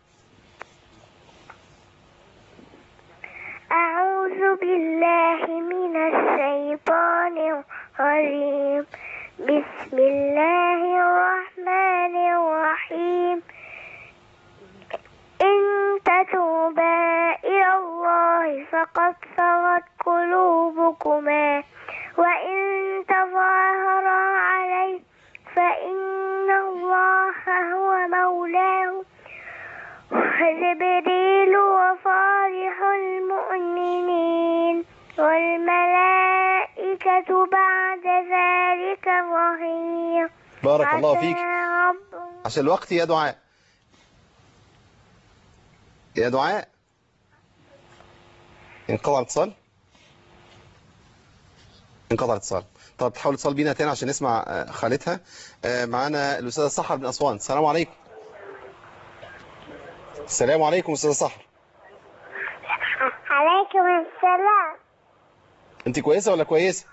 أعوذ بالله من الشيطان الرجيم بسم الله الرحمن الرحيم إن تتوبا إلى الله فقد صغت قلوبكما وإن تظاهرا عليه فإن الله هو مولاه جبريل وصالح المؤمنين والملائكة بعد ذلك ظهير بارك الله فيك عسى رب عشان الوقت يا دعاء يا دعاء انقطع الاتصال انقطع الاتصال طب تحاول اتصال بينا تاني عشان نسمع آه، خالتها آه، معانا الاستاذه سحر بن اسوان السلام عليكم السلام عليكم استاذه سحر عليكم السلام انت كويسه ولا كويسه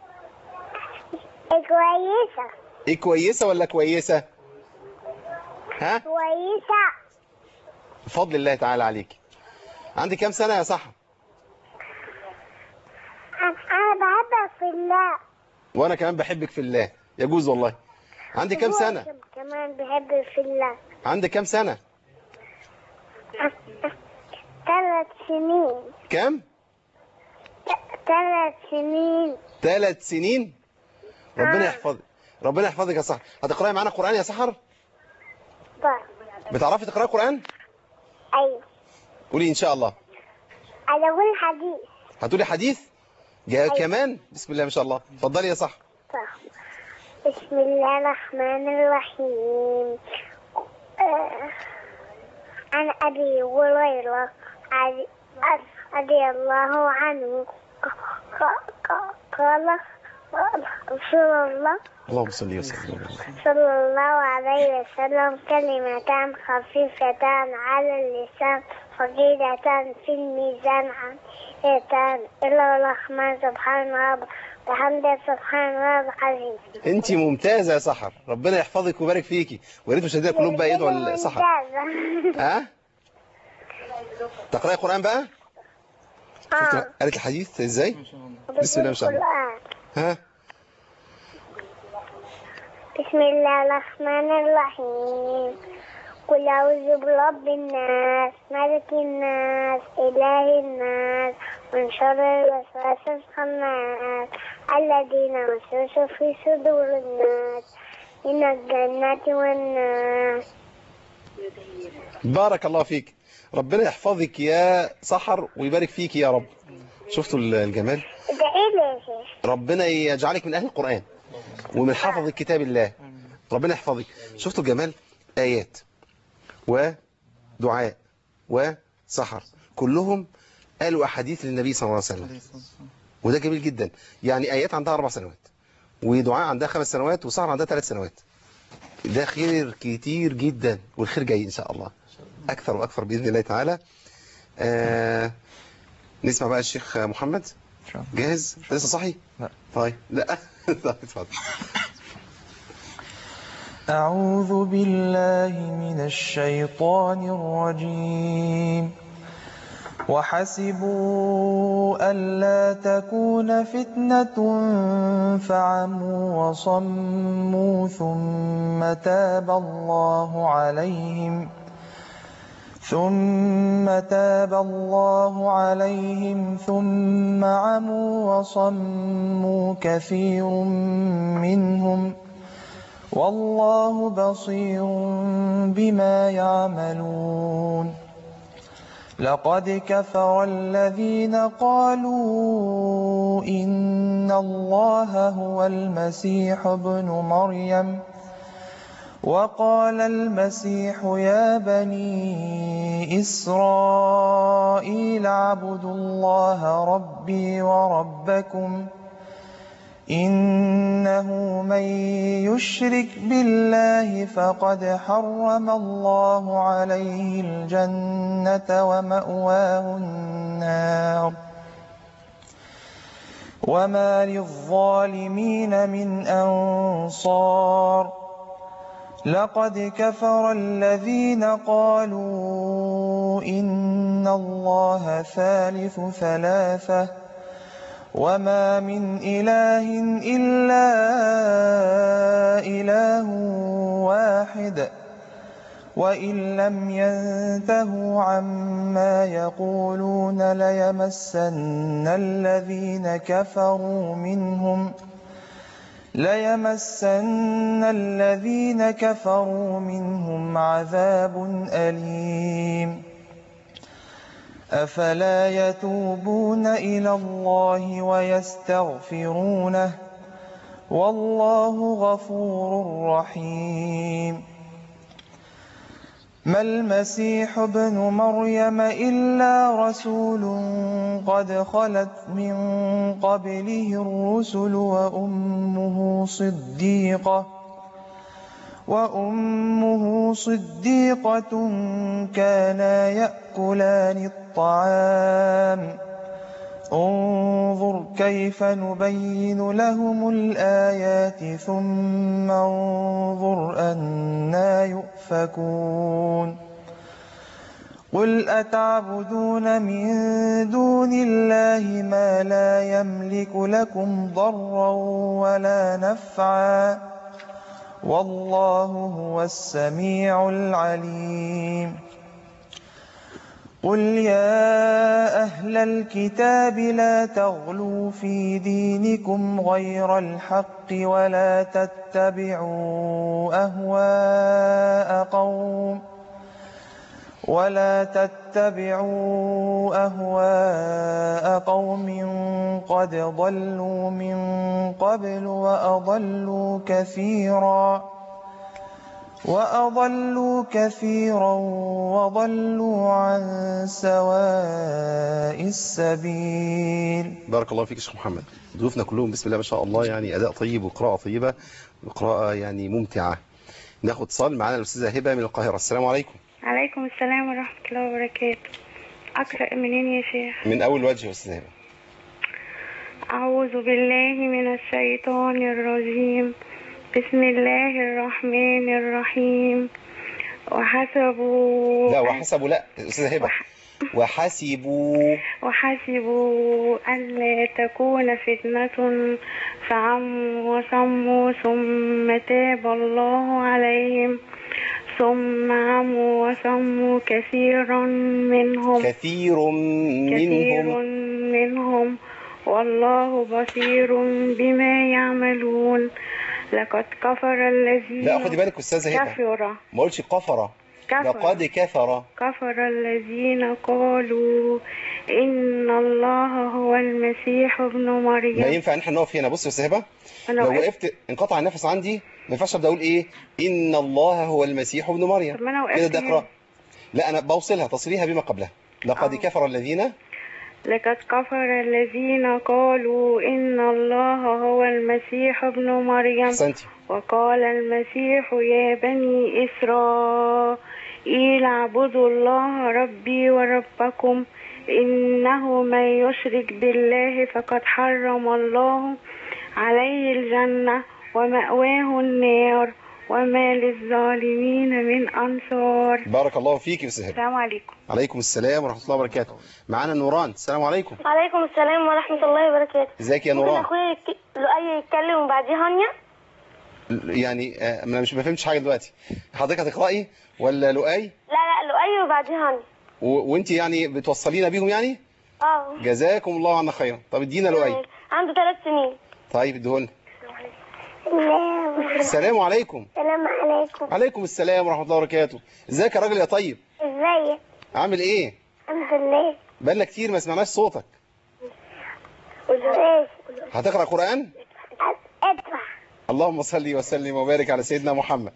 كويسة ايه كويسه ولا كويسه ها كويسة بفضل الله تعالى عليك عندك كام سنة يا سحر أنا بحبك في الله وانا كمان بحبك في الله يجوز والله عندك كام سنة كمان بحبك في الله عندك كام سنة ثلاث سنين كام ثلاث سنين ثلاث سنين ربنا يحفظك ربنا يحفظك يا سحر هتقراي معانا قرآن يا سحر طيب بتعرفي تقراي قرآن أيوة قولي ان شاء الله على كل حديث هتقولي حديث جا كمان بسم الله ما شاء الله اتفضلي يا سحر طيب. بسم الله الرحمن الرحيم آه، عن أبي هريرة عن- رضي الله عنه ق- ق- قال رسول الله اللهم صل وسلم صلى الله عليه وسلم كلمتان خفيفتان على اللسان ثقيلتان في الميزان عظيمتان إلى الرحمن سبحان رب وحمد سبحان رب العظيم انت ممتازة يا سحر ربنا يحفظك ويبارك فيكي ويا ريت مشاهدينا كلهم بقى يدعوا لسحر ممتازة. ها تقراي قرآن بقى شفت آه. قالت الحديث ازاي بسم الله ما شاء الله القرآن. ها بسم الله الرحمن الرحيم قل أعوذ برب الناس ملك الناس إله الناس من شر الوسواس الخناس الذين يوسوس في صدور الناس من الجنة والناس بارك الله فيك ربنا يحفظك يا سحر ويبارك فيك يا رب شفتوا الجمال ده إيه ده يا شيخ؟ ربنا يجعلك من أهل القرآن ومن حفظ كتاب الله ربنا يحفظك شفتوا الجمال آيات ودعاء وسحر كلهم قالوا أحاديث للنبي صلى الله عليه وسلم وده جميل جدا يعني آيات عندها أربع سنوات ودعاء عندها خمس سنوات وسحر عندها ثلاث سنوات ده خير كتير جدا والخير جاي إن شاء الله أكثر وأكثر بإذن الله تعالى آه نسمع بقى الشيخ محمد جاهز لسه صحي لا. طيب لا طيب، اتفضل أعوذ بالله من الشيطان الرجيم وحسبوا ألا تكون فتنة فعموا وصموا ثم تاب الله عليهم ثم تاب الله عليهم ثم عموا وصموا كثير منهم والله بصير بما يعملون لقد كفر الذين قالوا إن الله هو المسيح ابن مريم وقال المسيح يا بني إسرائيل اعبدوا الله ربي وربكم إنه من يشرك بالله فقد حرم الله عليه الجنة ومأواه النار وما للظالمين من أنصار لقد كفر الذين قالوا إن الله ثالث ثلاثة وما من إله إلا إله واحد وإن لم ينتهوا عما يقولون ليمسن الذين كفروا منهم ليمسن الذين كفروا منهم عذاب أليم أفلا يتوبون إلى الله ويستغفرونه والله غفور رحيم ما المسيح ابن مريم إلا رسول قد خلت من قبله الرسل وأمه صديقة وأمه صديقة كانا يأكلان الطعام انظر كيف نبين لهم الآيات ثم انظر أنا يؤفكون قل أتعبدون من دون الله ما لا يملك لكم ضرا ولا نفعا والله هو السميع العليم قل يا أهل الكتاب لا تغلوا في دينكم غير الحق ولا تتبعوا أهواء قوم ولا تتبعوا أهواء قوم قد ضلوا من قبل وأضلوا كثيرا وأضلوا كثيرا وضلوا عن سواء السبيل بارك الله فيك يا شيخ محمد ضيوفنا كلهم بسم الله ما شاء الله يعني أداء طيب وقراءة طيبة وقراءة يعني ممتعة ناخد اتصال معانا الأستاذة هبة من القاهرة السلام عليكم عليكم السلام ورحمة الله وبركاته أقرأ منين يا شيخ من أول وجه يا أستاذة هبة أعوذ بالله من الشيطان الرجيم بسم الله الرحمن الرحيم وحسبوا لا وحسبوا لا أستاذة هبة وحسبوا وحسبوا ألا تكون فتنة فعموا وصموا ثم تاب الله عليهم ثم عموا وصموا كثيرا منهم كثير كثير منهم منهم والله بصير بما يعملون لقد كفر الذين لا خدي بالك أستاذة هبة كفر ما قلتش قفرة كفر لقد كفر كفر الذين قالوا إن الله هو المسيح ابن ما مريم ينفع ان احنا نقف هنا بص يا أستاذة هبة أنا لو وقفت وقفت انقطع النفس عندي ما ينفعش ابدا اقول ايه ان الله هو المسيح ابن مريم طب ما أنا كده وقفت ده هنا. اقرا لا انا بوصلها تصليها بما قبلها لقد آه. كفر الذين لقد كفر الذين قالوا إن الله هو المسيح ابن مريم احسنتي وقال المسيح يا بني إسرائيل اعبدوا الله ربي وربكم إنه من يشرك بالله فقد حرم الله عليه الجنة ومأواه النار وما للظالمين من أنصار بارك الله فيك يا استاذ هبه السلام عليكم عليكم السلام ورحمه الله وبركاته معانا نوران السلام عليكم وعليكم السلام ورحمة الله وبركاته ازيك يا ممكن نوران أخويا يك- لؤي يتكلم وبعديه هانيا يعني آه، انا مش ما فهمتش حاجه دلوقتي حضرتك هتقراي ولا لؤي لا لا لؤي وبعديه هانيا و... وانت يعني بتوصلينا بيهم يعني اه جزاكم الله عنا خيرا طب ادينا لؤي عنده ثلاث سنين طيب اديهولنا السلام السلام عليكم عليكم عليكم السلام ورحمه الله وبركاته ازيك يا راجل يا طيب ازيك عامل ايه الحمد لله بقالنا كتير ما سمعناش صوتك ايه هتقرا قران ادفع اللهم صل وسلم وبارك على سيدنا محمد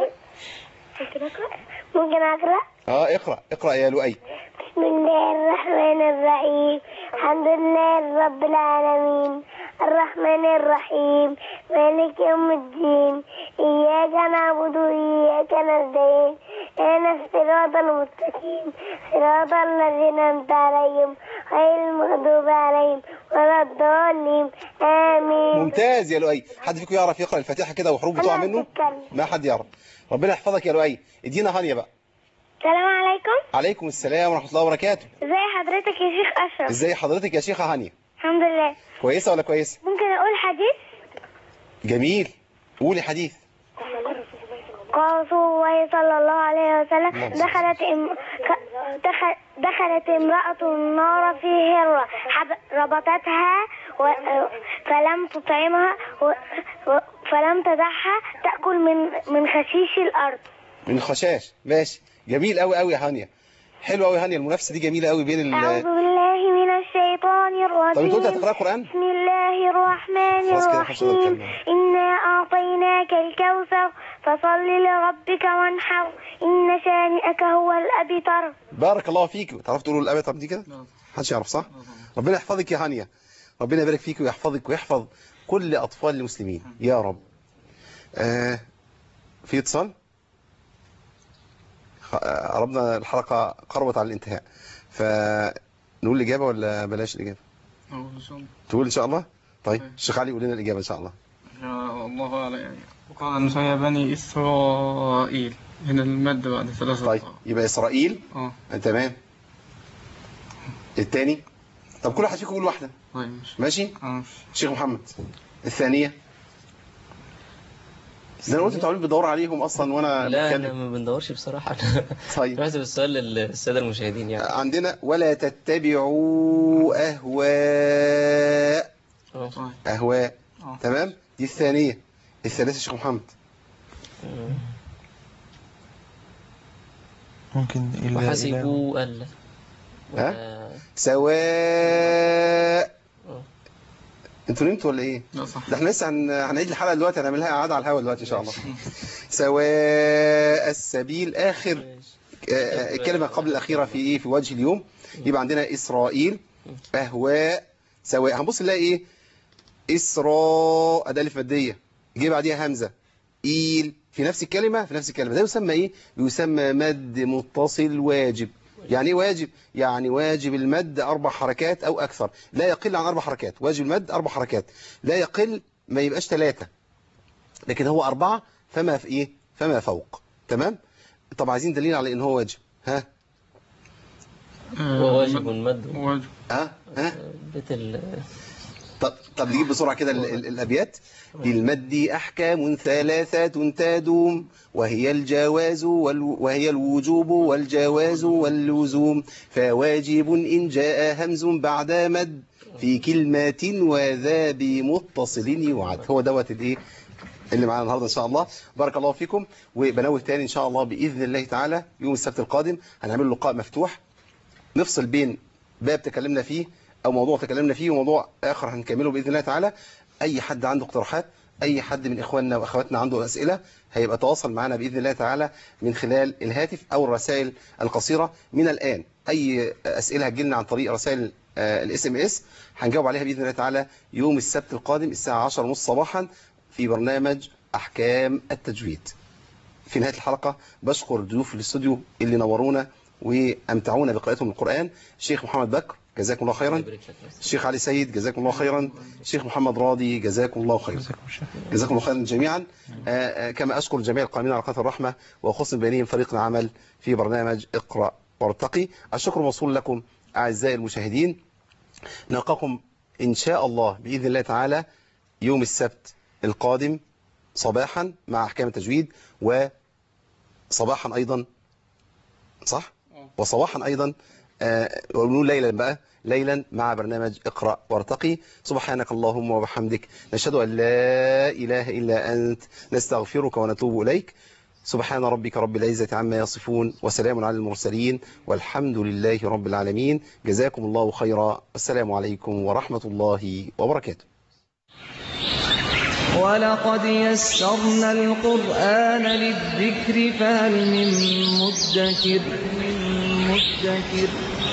ممكن اقرا اه اقرا اقرا يا لؤي بسم الله الرحمن الرحيم الحمد لله رب العالمين الرحمن الرحيم مالك يوم الدين إياك نعبد وإياك نستعين اهدنا الصراط المستقيم صراط الذين أنعمت عليهم غير المغضوب عليهم ولا الضالين آمين ممتاز يا لؤي حد فيكم يعرف يقرا الفاتحه كده وحروف بتقع أنا منه بتكلم. ما حد يعرف ربنا يحفظك يا لؤي ادينا هانيه بقى السلام عليكم عليكم السلام ورحمه الله وبركاته ازي حضرتك يا شيخ أشرف ازاي حضرتك يا شيخه هانيه الحمد لله كويسه ولا كويسه ممكن أقول حديث جميل قولي حديث قال رسول الله صلى الله عليه وسلم اللهم صل دخلت إم... ك- دخل... دخلت امرأة النار في هرة حب... ربطتها و... فلم تطعمها و... و... فلم تدعها تأكل من من خشيش الأرض من الخشاش ماشي جميل قوي قوي يا هانيه حلو قوي يا هانيه المنافسه دي جميله قوي بين أعوذ ال بالله من الشيطان طب انت قلت الرجيم هتقرا قران بسم الله الرحمن خلاص كده خلاص الرحيم الكلمة. إنا أعطيناك الكوثر فصل لربك وانحر إن شانئك هو الأبتر بارك الله فيك تعرف تقولوا الابيض دي كده محدش يعرف صح ربنا يحفظك يا هانيه ربنا يبارك فيك ويحفظك ويحفظ كل اطفال المسلمين يا رب آه في اتصال خ- آه، قربنا الحلقه قربت على الانتهاء فنقول الاجابه ولا بلاش الاجابه أقول إن شاء الله تقول ان شاء الله طيب الشيخ علي يقول لنا الاجابه ان شاء الله يا الله أعلم يعني وقال موسى يا بني إسرائيل هنا المد بعد ثلاثة طيب يبقى إسرائيل اه تمام الثاني طب كل واحد فيكم يقول واحدة طيب ماشي ماشي اه شيخ محمد الثانية ده انا قلت انتوا عاملين بتدوروا عليهم اصلا وانا لا احنا بتكلم ما بندورش بصراحة طيب بحسب السؤال للسادة المشاهدين يعني عندنا ولا تتبعوا اهواء اه طيب اهواء اه تمام دي الثانية الثالثة يا شيخ محمد ممكن إلا إله وحسبوا ألا ها؟ ولا- سواء اه. انتوا نمتوا ولا ايه؟ لا صح ده احنا لسه هن... هنعيد الحلقة دلوقتي هنعملها قعدة على الهوا دلوقتي ان شاء الله سواء السبيل اخر ماشي. آه، الكلمة قبل الأخيرة في إيه في وجه اليوم يبقى عندنا إسرائيل أهواء سواء هنبص نلاقي إيه إسراء أداة ألف مادية جه بعديها همزة إيل في نفس الكلمة في نفس الكلمة ده يسمى إيه يسمى مد متصل واجب يعني إيه واجب يعني واجب المد أربع حركات أو أكثر لا يقل عن أربع حركات واجب المد أربع حركات لا يقل ما يبقاش ثلاثة لكن هو أربعة فما في إيه فما فوق تمام طب عايزين دليل على إن هو واجب ها هو واجب المد واجب ها ها بيت ال طب طب نجيب بسرعة كده ال- ال- الأبيات للمد أحكام ثلاثة تدوم وهي الجواز وال... وهي الوجوب والجواز واللزوم فواجب إن جاء همز بعد مد في كلمة وذا بمتصل يعد هو دوت الايه اللي معانا النهارده ان شاء الله بارك الله فيكم وبنوه تاني ان شاء الله باذن الله تعالى يوم السبت القادم هنعمل لقاء مفتوح نفصل بين باب تكلمنا فيه او موضوع تكلمنا فيه وموضوع اخر هنكمله باذن الله تعالى اي حد عنده اقتراحات اي حد من اخواننا واخواتنا عنده اسئله هيبقى تواصل معنا باذن الله تعالى من خلال الهاتف او الرسائل القصيره من الان اي اسئله هتجيلنا عن طريق رسائل الاس ام اس هنجاوب عليها باذن الله تعالى يوم السبت القادم الساعه 10:30 صباحا في برنامج احكام التجويد في نهايه الحلقه بشكر ضيوف الاستوديو اللي نورونا وامتعونا بقراءتهم القران الشيخ محمد بكر جزاكم الله خيرا الشيخ علي سيد جزاكم الله خيرا الشيخ محمد راضي جزاكم الله خيرا جزاكم الله خيرا جميعا آه، آه، كما أشكر جميع القائمين على قناة الرحمة وخص بينهم فريق العمل في برنامج اقرأ وارتقي الشكر موصول لكم أعزائي المشاهدين نلقاكم إن شاء الله بإذن الله تعالى يوم السبت القادم صباحا مع أحكام التجويد وصباحا أيضا صح؟ وصباحا أيضا آه، ونقول ليلا بقى ليلا مع برنامج اقرأ وارتقي سبحانك اللهم وبحمدك نشهد أن لا إله إلا أنت نستغفرك ونتوب إليك سبحان ربك رب العزة عما يصفون وسلام على المرسلين والحمد لله رب العالمين جزاكم الله خيرا والسلام عليكم ورحمة الله وبركاته ولقد يسرنا القرآن للذكر فهل من مدكر من مدكر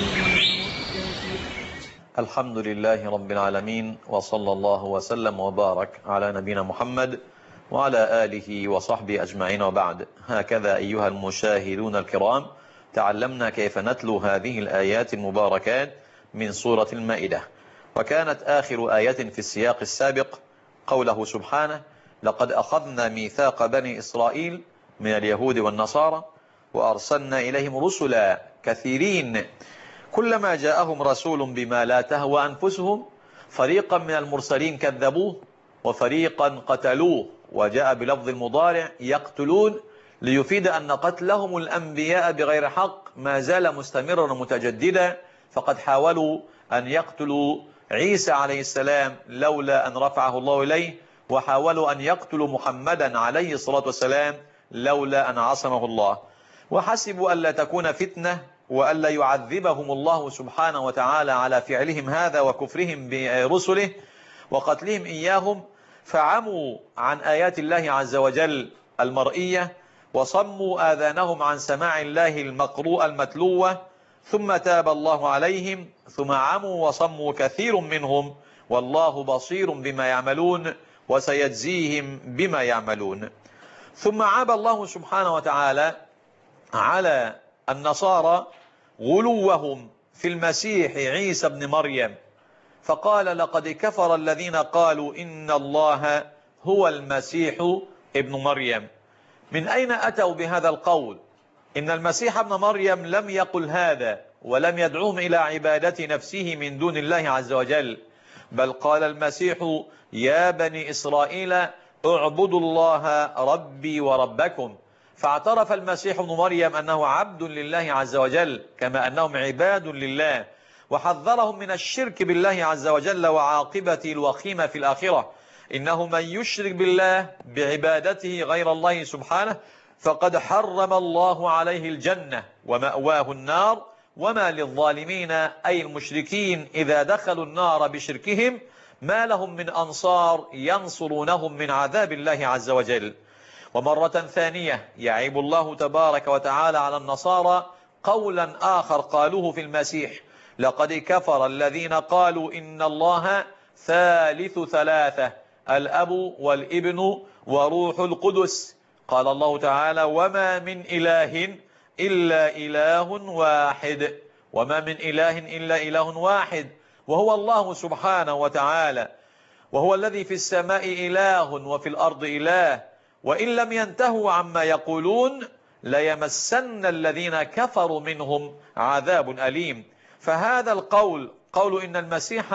الحمد لله رب العالمين وصلى الله وسلم وبارك على نبينا محمد وعلى آله وصحبه أجمعين وبعد هكذا أيها المشاهدون الكرام تعلمنا كيف نتلو هذه الآيات المباركات من سورة المائدة وكانت آخر آية في السياق السابق قوله سبحانه لقد أخذنا ميثاق بني إسرائيل من اليهود والنصارى وأرسلنا إليهم رسلا كثيرين كلما جاءهم رسول بما لا تهوى أنفسهم فريقا من المرسلين كذبوه وفريقا قتلوه وجاء بلفظ المضارع يقتلون ليفيد أن قتلهم الأنبياء بغير حق ما زال مستمرا ومتجددا فقد حاولوا أن يقتلوا عيسى عليه السلام لولا أن رفعه الله إليه وحاولوا أن يقتلوا محمدا عليه الصلاة والسلام لولا أن عصمه الله وحسبوا ألا تكون فتنة وألا يعذبهم الله سبحانه وتعالى على فعلهم هذا وكفرهم برسله وقتلهم إياهم فعموا عن آيات الله عز وجل المرئية وصموا آذانهم عن سماع الله المقروء المتلوة ثم تاب الله عليهم ثم عموا وصموا كثير منهم والله بصير بما يعملون وسيجزيهم بما يعملون ثم عاب الله سبحانه وتعالى على النصارى غلوهم في المسيح عيسى بن مريم فقال لقد كفر الذين قالوا إن الله هو المسيح ابن مريم من أين أتوا بهذا القول إن المسيح ابن مريم لم يقل هذا ولم يدعوهم إلى عبادة نفسه من دون الله عز وجل بل قال المسيح يا بني إسرائيل اعبدوا الله ربي وربكم فاعترف المسيح ابن مريم أنه عبد لله عز وجل كما أنهم عباد لله وحذرهم من الشرك بالله عز وجل وعاقبته الوخيمة في الآخرة إنه من يشرك بالله بعبادته غير الله سبحانه فقد حرم الله عليه الجنة ومأواه النار وما للظالمين أي المشركين إذا دخلوا النار بشركهم ما لهم من أنصار ينصرونهم من عذاب الله عز وجل ومرة ثانية يعيب الله تبارك وتعالى على النصارى قولا آخر قالوه في المسيح لقد كفر الذين قالوا إن الله ثالث ثلاثة الأب والابن وروح القدس قال الله تعالى وما من إله إلا إله واحد وما من إله إلا إله واحد وهو الله سبحانه وتعالى وهو الذي في السماء إله وفي الأرض إله وإن لم ينتهوا عما يقولون ليمسن الذين كفروا منهم عذاب أليم فهذا القول قول إن المسيح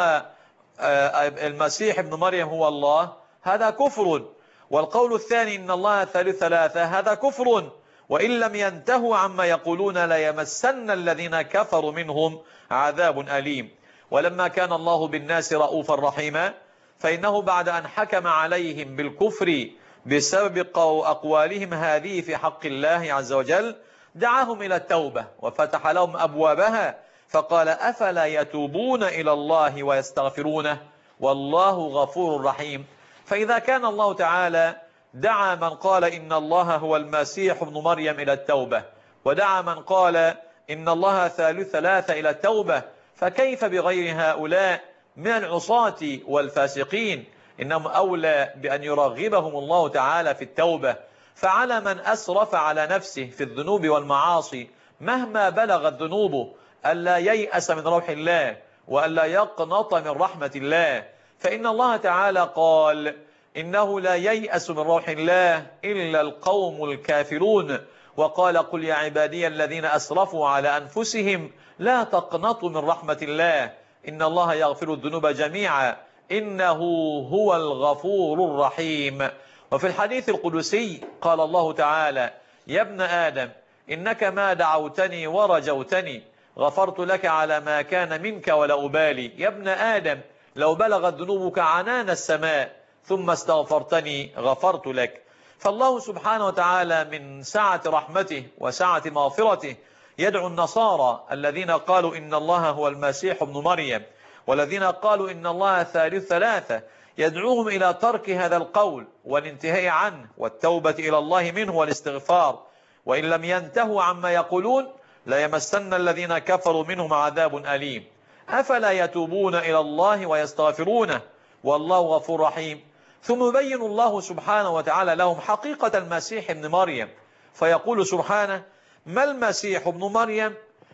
المسيح ابن مريم هو الله هذا كفر والقول الثاني إن الله ثالث ثلاثة هذا كفر وإن لم ينتهوا عما يقولون ليمسن الذين كفروا منهم عذاب أليم ولما كان الله بالناس رؤوفا رحيما فإنه بعد أن حكم عليهم بالكفر بسبب أقوالهم هذه في حق الله عز وجل دعاهم إلى التوبة وفتح لهم أبوابها فقال أفلا يتوبون إلى الله ويستغفرونه والله غفور رحيم فإذا كان الله تعالى دعا من قال إن الله هو المسيح ابن مريم إلى التوبة ودعا من قال إن الله ثالث ثلاثة إلى التوبة فكيف بغير هؤلاء من العصاة والفاسقين إنهم أولى بأن يرغبهم الله تعالى في التوبة فعلى من أسرف على نفسه في الذنوب والمعاصي مهما بلغت ذنوبه ألا ييأس من روح الله وألا يقنط من رحمة الله فإن الله تعالى قال إنه لا ييأس من روح الله إلا القوم الكافرون وقال قل يا عبادي الذين أسرفوا على أنفسهم لا تقنطوا من رحمة الله إن الله يغفر الذنوب جميعا إنه هو الغفور الرحيم وفي الحديث القدسي قال الله تعالى يا ابن آدم إنك ما دعوتني ورجوتني غفرت لك على ما كان منك ولا أبالي يا ابن آدم لو بلغت ذنوبك عنان السماء ثم استغفرتني غفرت لك فالله سبحانه وتعالى من سعة رحمته وسعة مغفرته يدعو النصارى الذين قالوا إن الله هو المسيح ابن مريم والذين قالوا إن الله ثالث ثلاثة يدعوهم إلى ترك هذا القول والانتهاء عنه والتوبة إلى الله منه والاستغفار وإن لم ينتهوا عما يقولون ليمسن الذين كفروا منهم عذاب أليم أفلا يتوبون إلى الله ويستغفرونه والله غفور رحيم ثم يبين الله سبحانه وتعالى لهم حقيقة المسيح ابن مريم فيقول سبحانه ما المسيح ابن مريم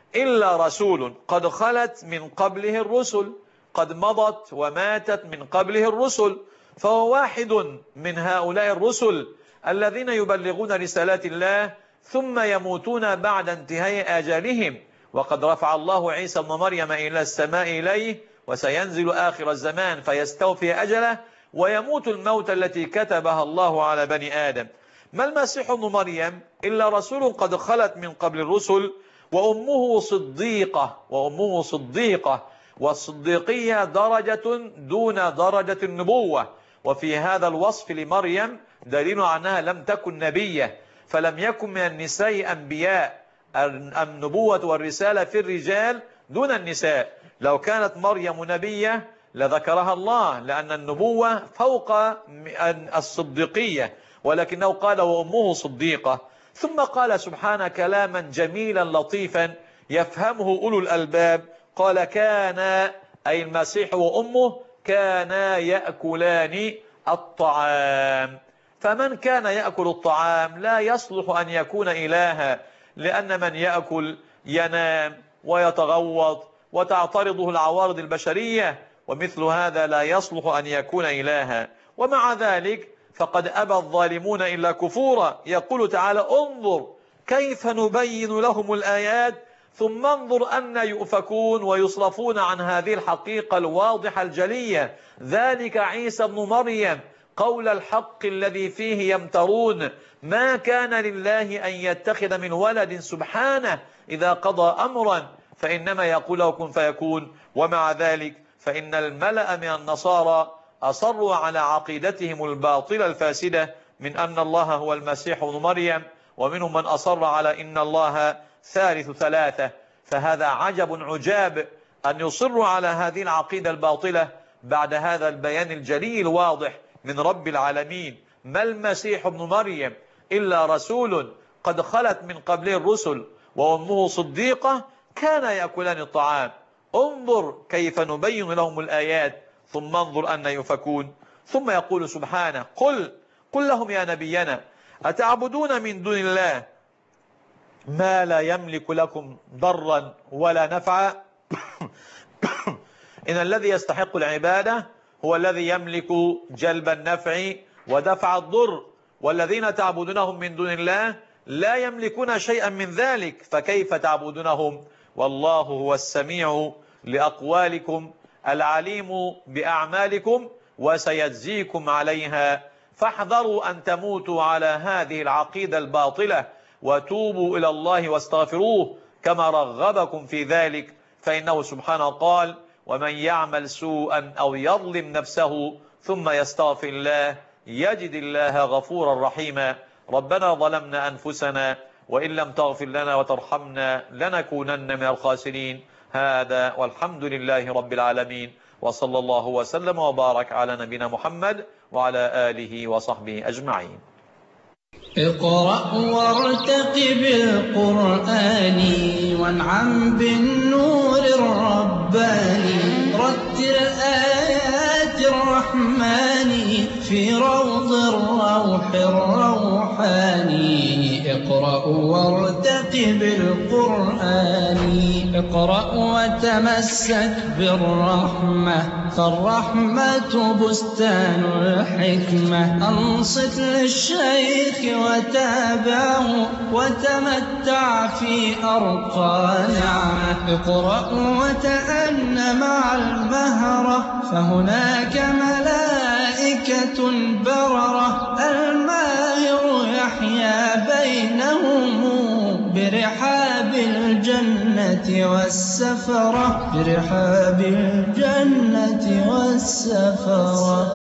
إلا رسول قد خلت من قبله الرسل قد مضت وماتت من قبله الرسل فهو واحد من هؤلاء الرسل الذين يبلغون رسالات الله ثم يموتون بعد انتهاء آجالهم وقد رفع الله عيسى ابن مريم إلى السماء إليه وسينزل آخر الزمان فيستوفي أجله ويموت الموت التي كتبها الله على بني آدم ما المسيح ابن مريم إلا رسول قد خلت من قبل الرسل وأمه صديقة وأمه صديقة والصديقية درجة دون درجة النبوة وفي هذا الوصف لمريم دليل عنها لم تكن نبية فلم يكن من النساء أنبياء النبوة والرسالة في الرجال دون النساء لو كانت مريم نبية لذكرها الله لأن النبوة فوق الصديقية ولكنه قال وأمه صديقة ثم قال سبحانه كلاما جميلا لطيفا يفهمه أولو الألباب قال كان أي المسيح وأمه كانا يأكلان الطعام فمن كان يأكل الطعام لا يصلح أن يكون إلها لأن من يأكل ينام ويتغوط وتعترضه العوارض البشرية ومثل هذا لا يصلح أن يكون إلها ومع ذلك فقد أبى الظالمون إلا كفورا يقول تعالى انظر كيف نبين لهم الآيات ثم انظر أن يؤفكون ويصرفون عن هذه الحقيقة الواضحة الجلية ذلك عيسى بن مريم قول الحق الذي فيه يمترون ما كان لله أن يتخذ من ولد سبحانه إذا قضى أمرا فإنما يقول له كن فيكون ومع ذلك فإن الملأ من النصارى أصروا على عقيدتهم الباطلة الفاسدة من أن الله هو المسيح ابن مريم ومنهم من أصر على إن الله ثالث ثلاثة فهذا عجب عجاب أن يصروا على هذه العقيدة الباطلة بعد هذا البيان الجلي الواضح من رب العالمين ما المسيح ابن مريم إلا رسول قد خلت من قبله الرسل وأمه صديقة كان يأكلان الطعام انظر كيف نبين لهم الآيات ثم انظر أن يفكون ثم يقول سبحانه قل قل لهم يا نبينا أتعبدون من دون الله ما لا يملك لكم ضرا ولا نفعا إن الذي يستحق العبادة هو الذي يملك جلب النفع ودفع الضر والذين تعبدونهم من دون الله لا يملكون شيئا من ذلك فكيف تعبدونهم والله هو السميع لأقوالكم العليم بأعمالكم وسيجزيكم عليها فاحذروا أن تموتوا على هذه العقيدة الباطلة وتوبوا إلى الله واستغفروه كما رغبكم في ذلك فإنه سبحانه قال ومن يعمل سوءا أو يظلم نفسه ثم يستغفر الله يجد الله غفورا رحيما ربنا ظلمنا أنفسنا وإن لم تغفر لنا وترحمنا لنكونن من الخاسرين هذا والحمد لله رب العالمين وصلى الله وسلم وبارك على نبينا محمد وعلى آله وصحبه أجمعين اقرأ وارتقب القرآن وانعم بالنور الرباني رتل آيات الرحمن في روض الروح الروحاني اقرأ وارتقب القرآن اقرأ وتمسك بالرحمة فالرحمة بستان الحكمة أنصت للشيخ وتابعه وتمتع في أرقى نعمة اقرأ وتأن مع المهرة فهناك ملائكة بررة الماهر يحيا بينهم برحاب الجنة والسفرة برحاب الجنة والسفرة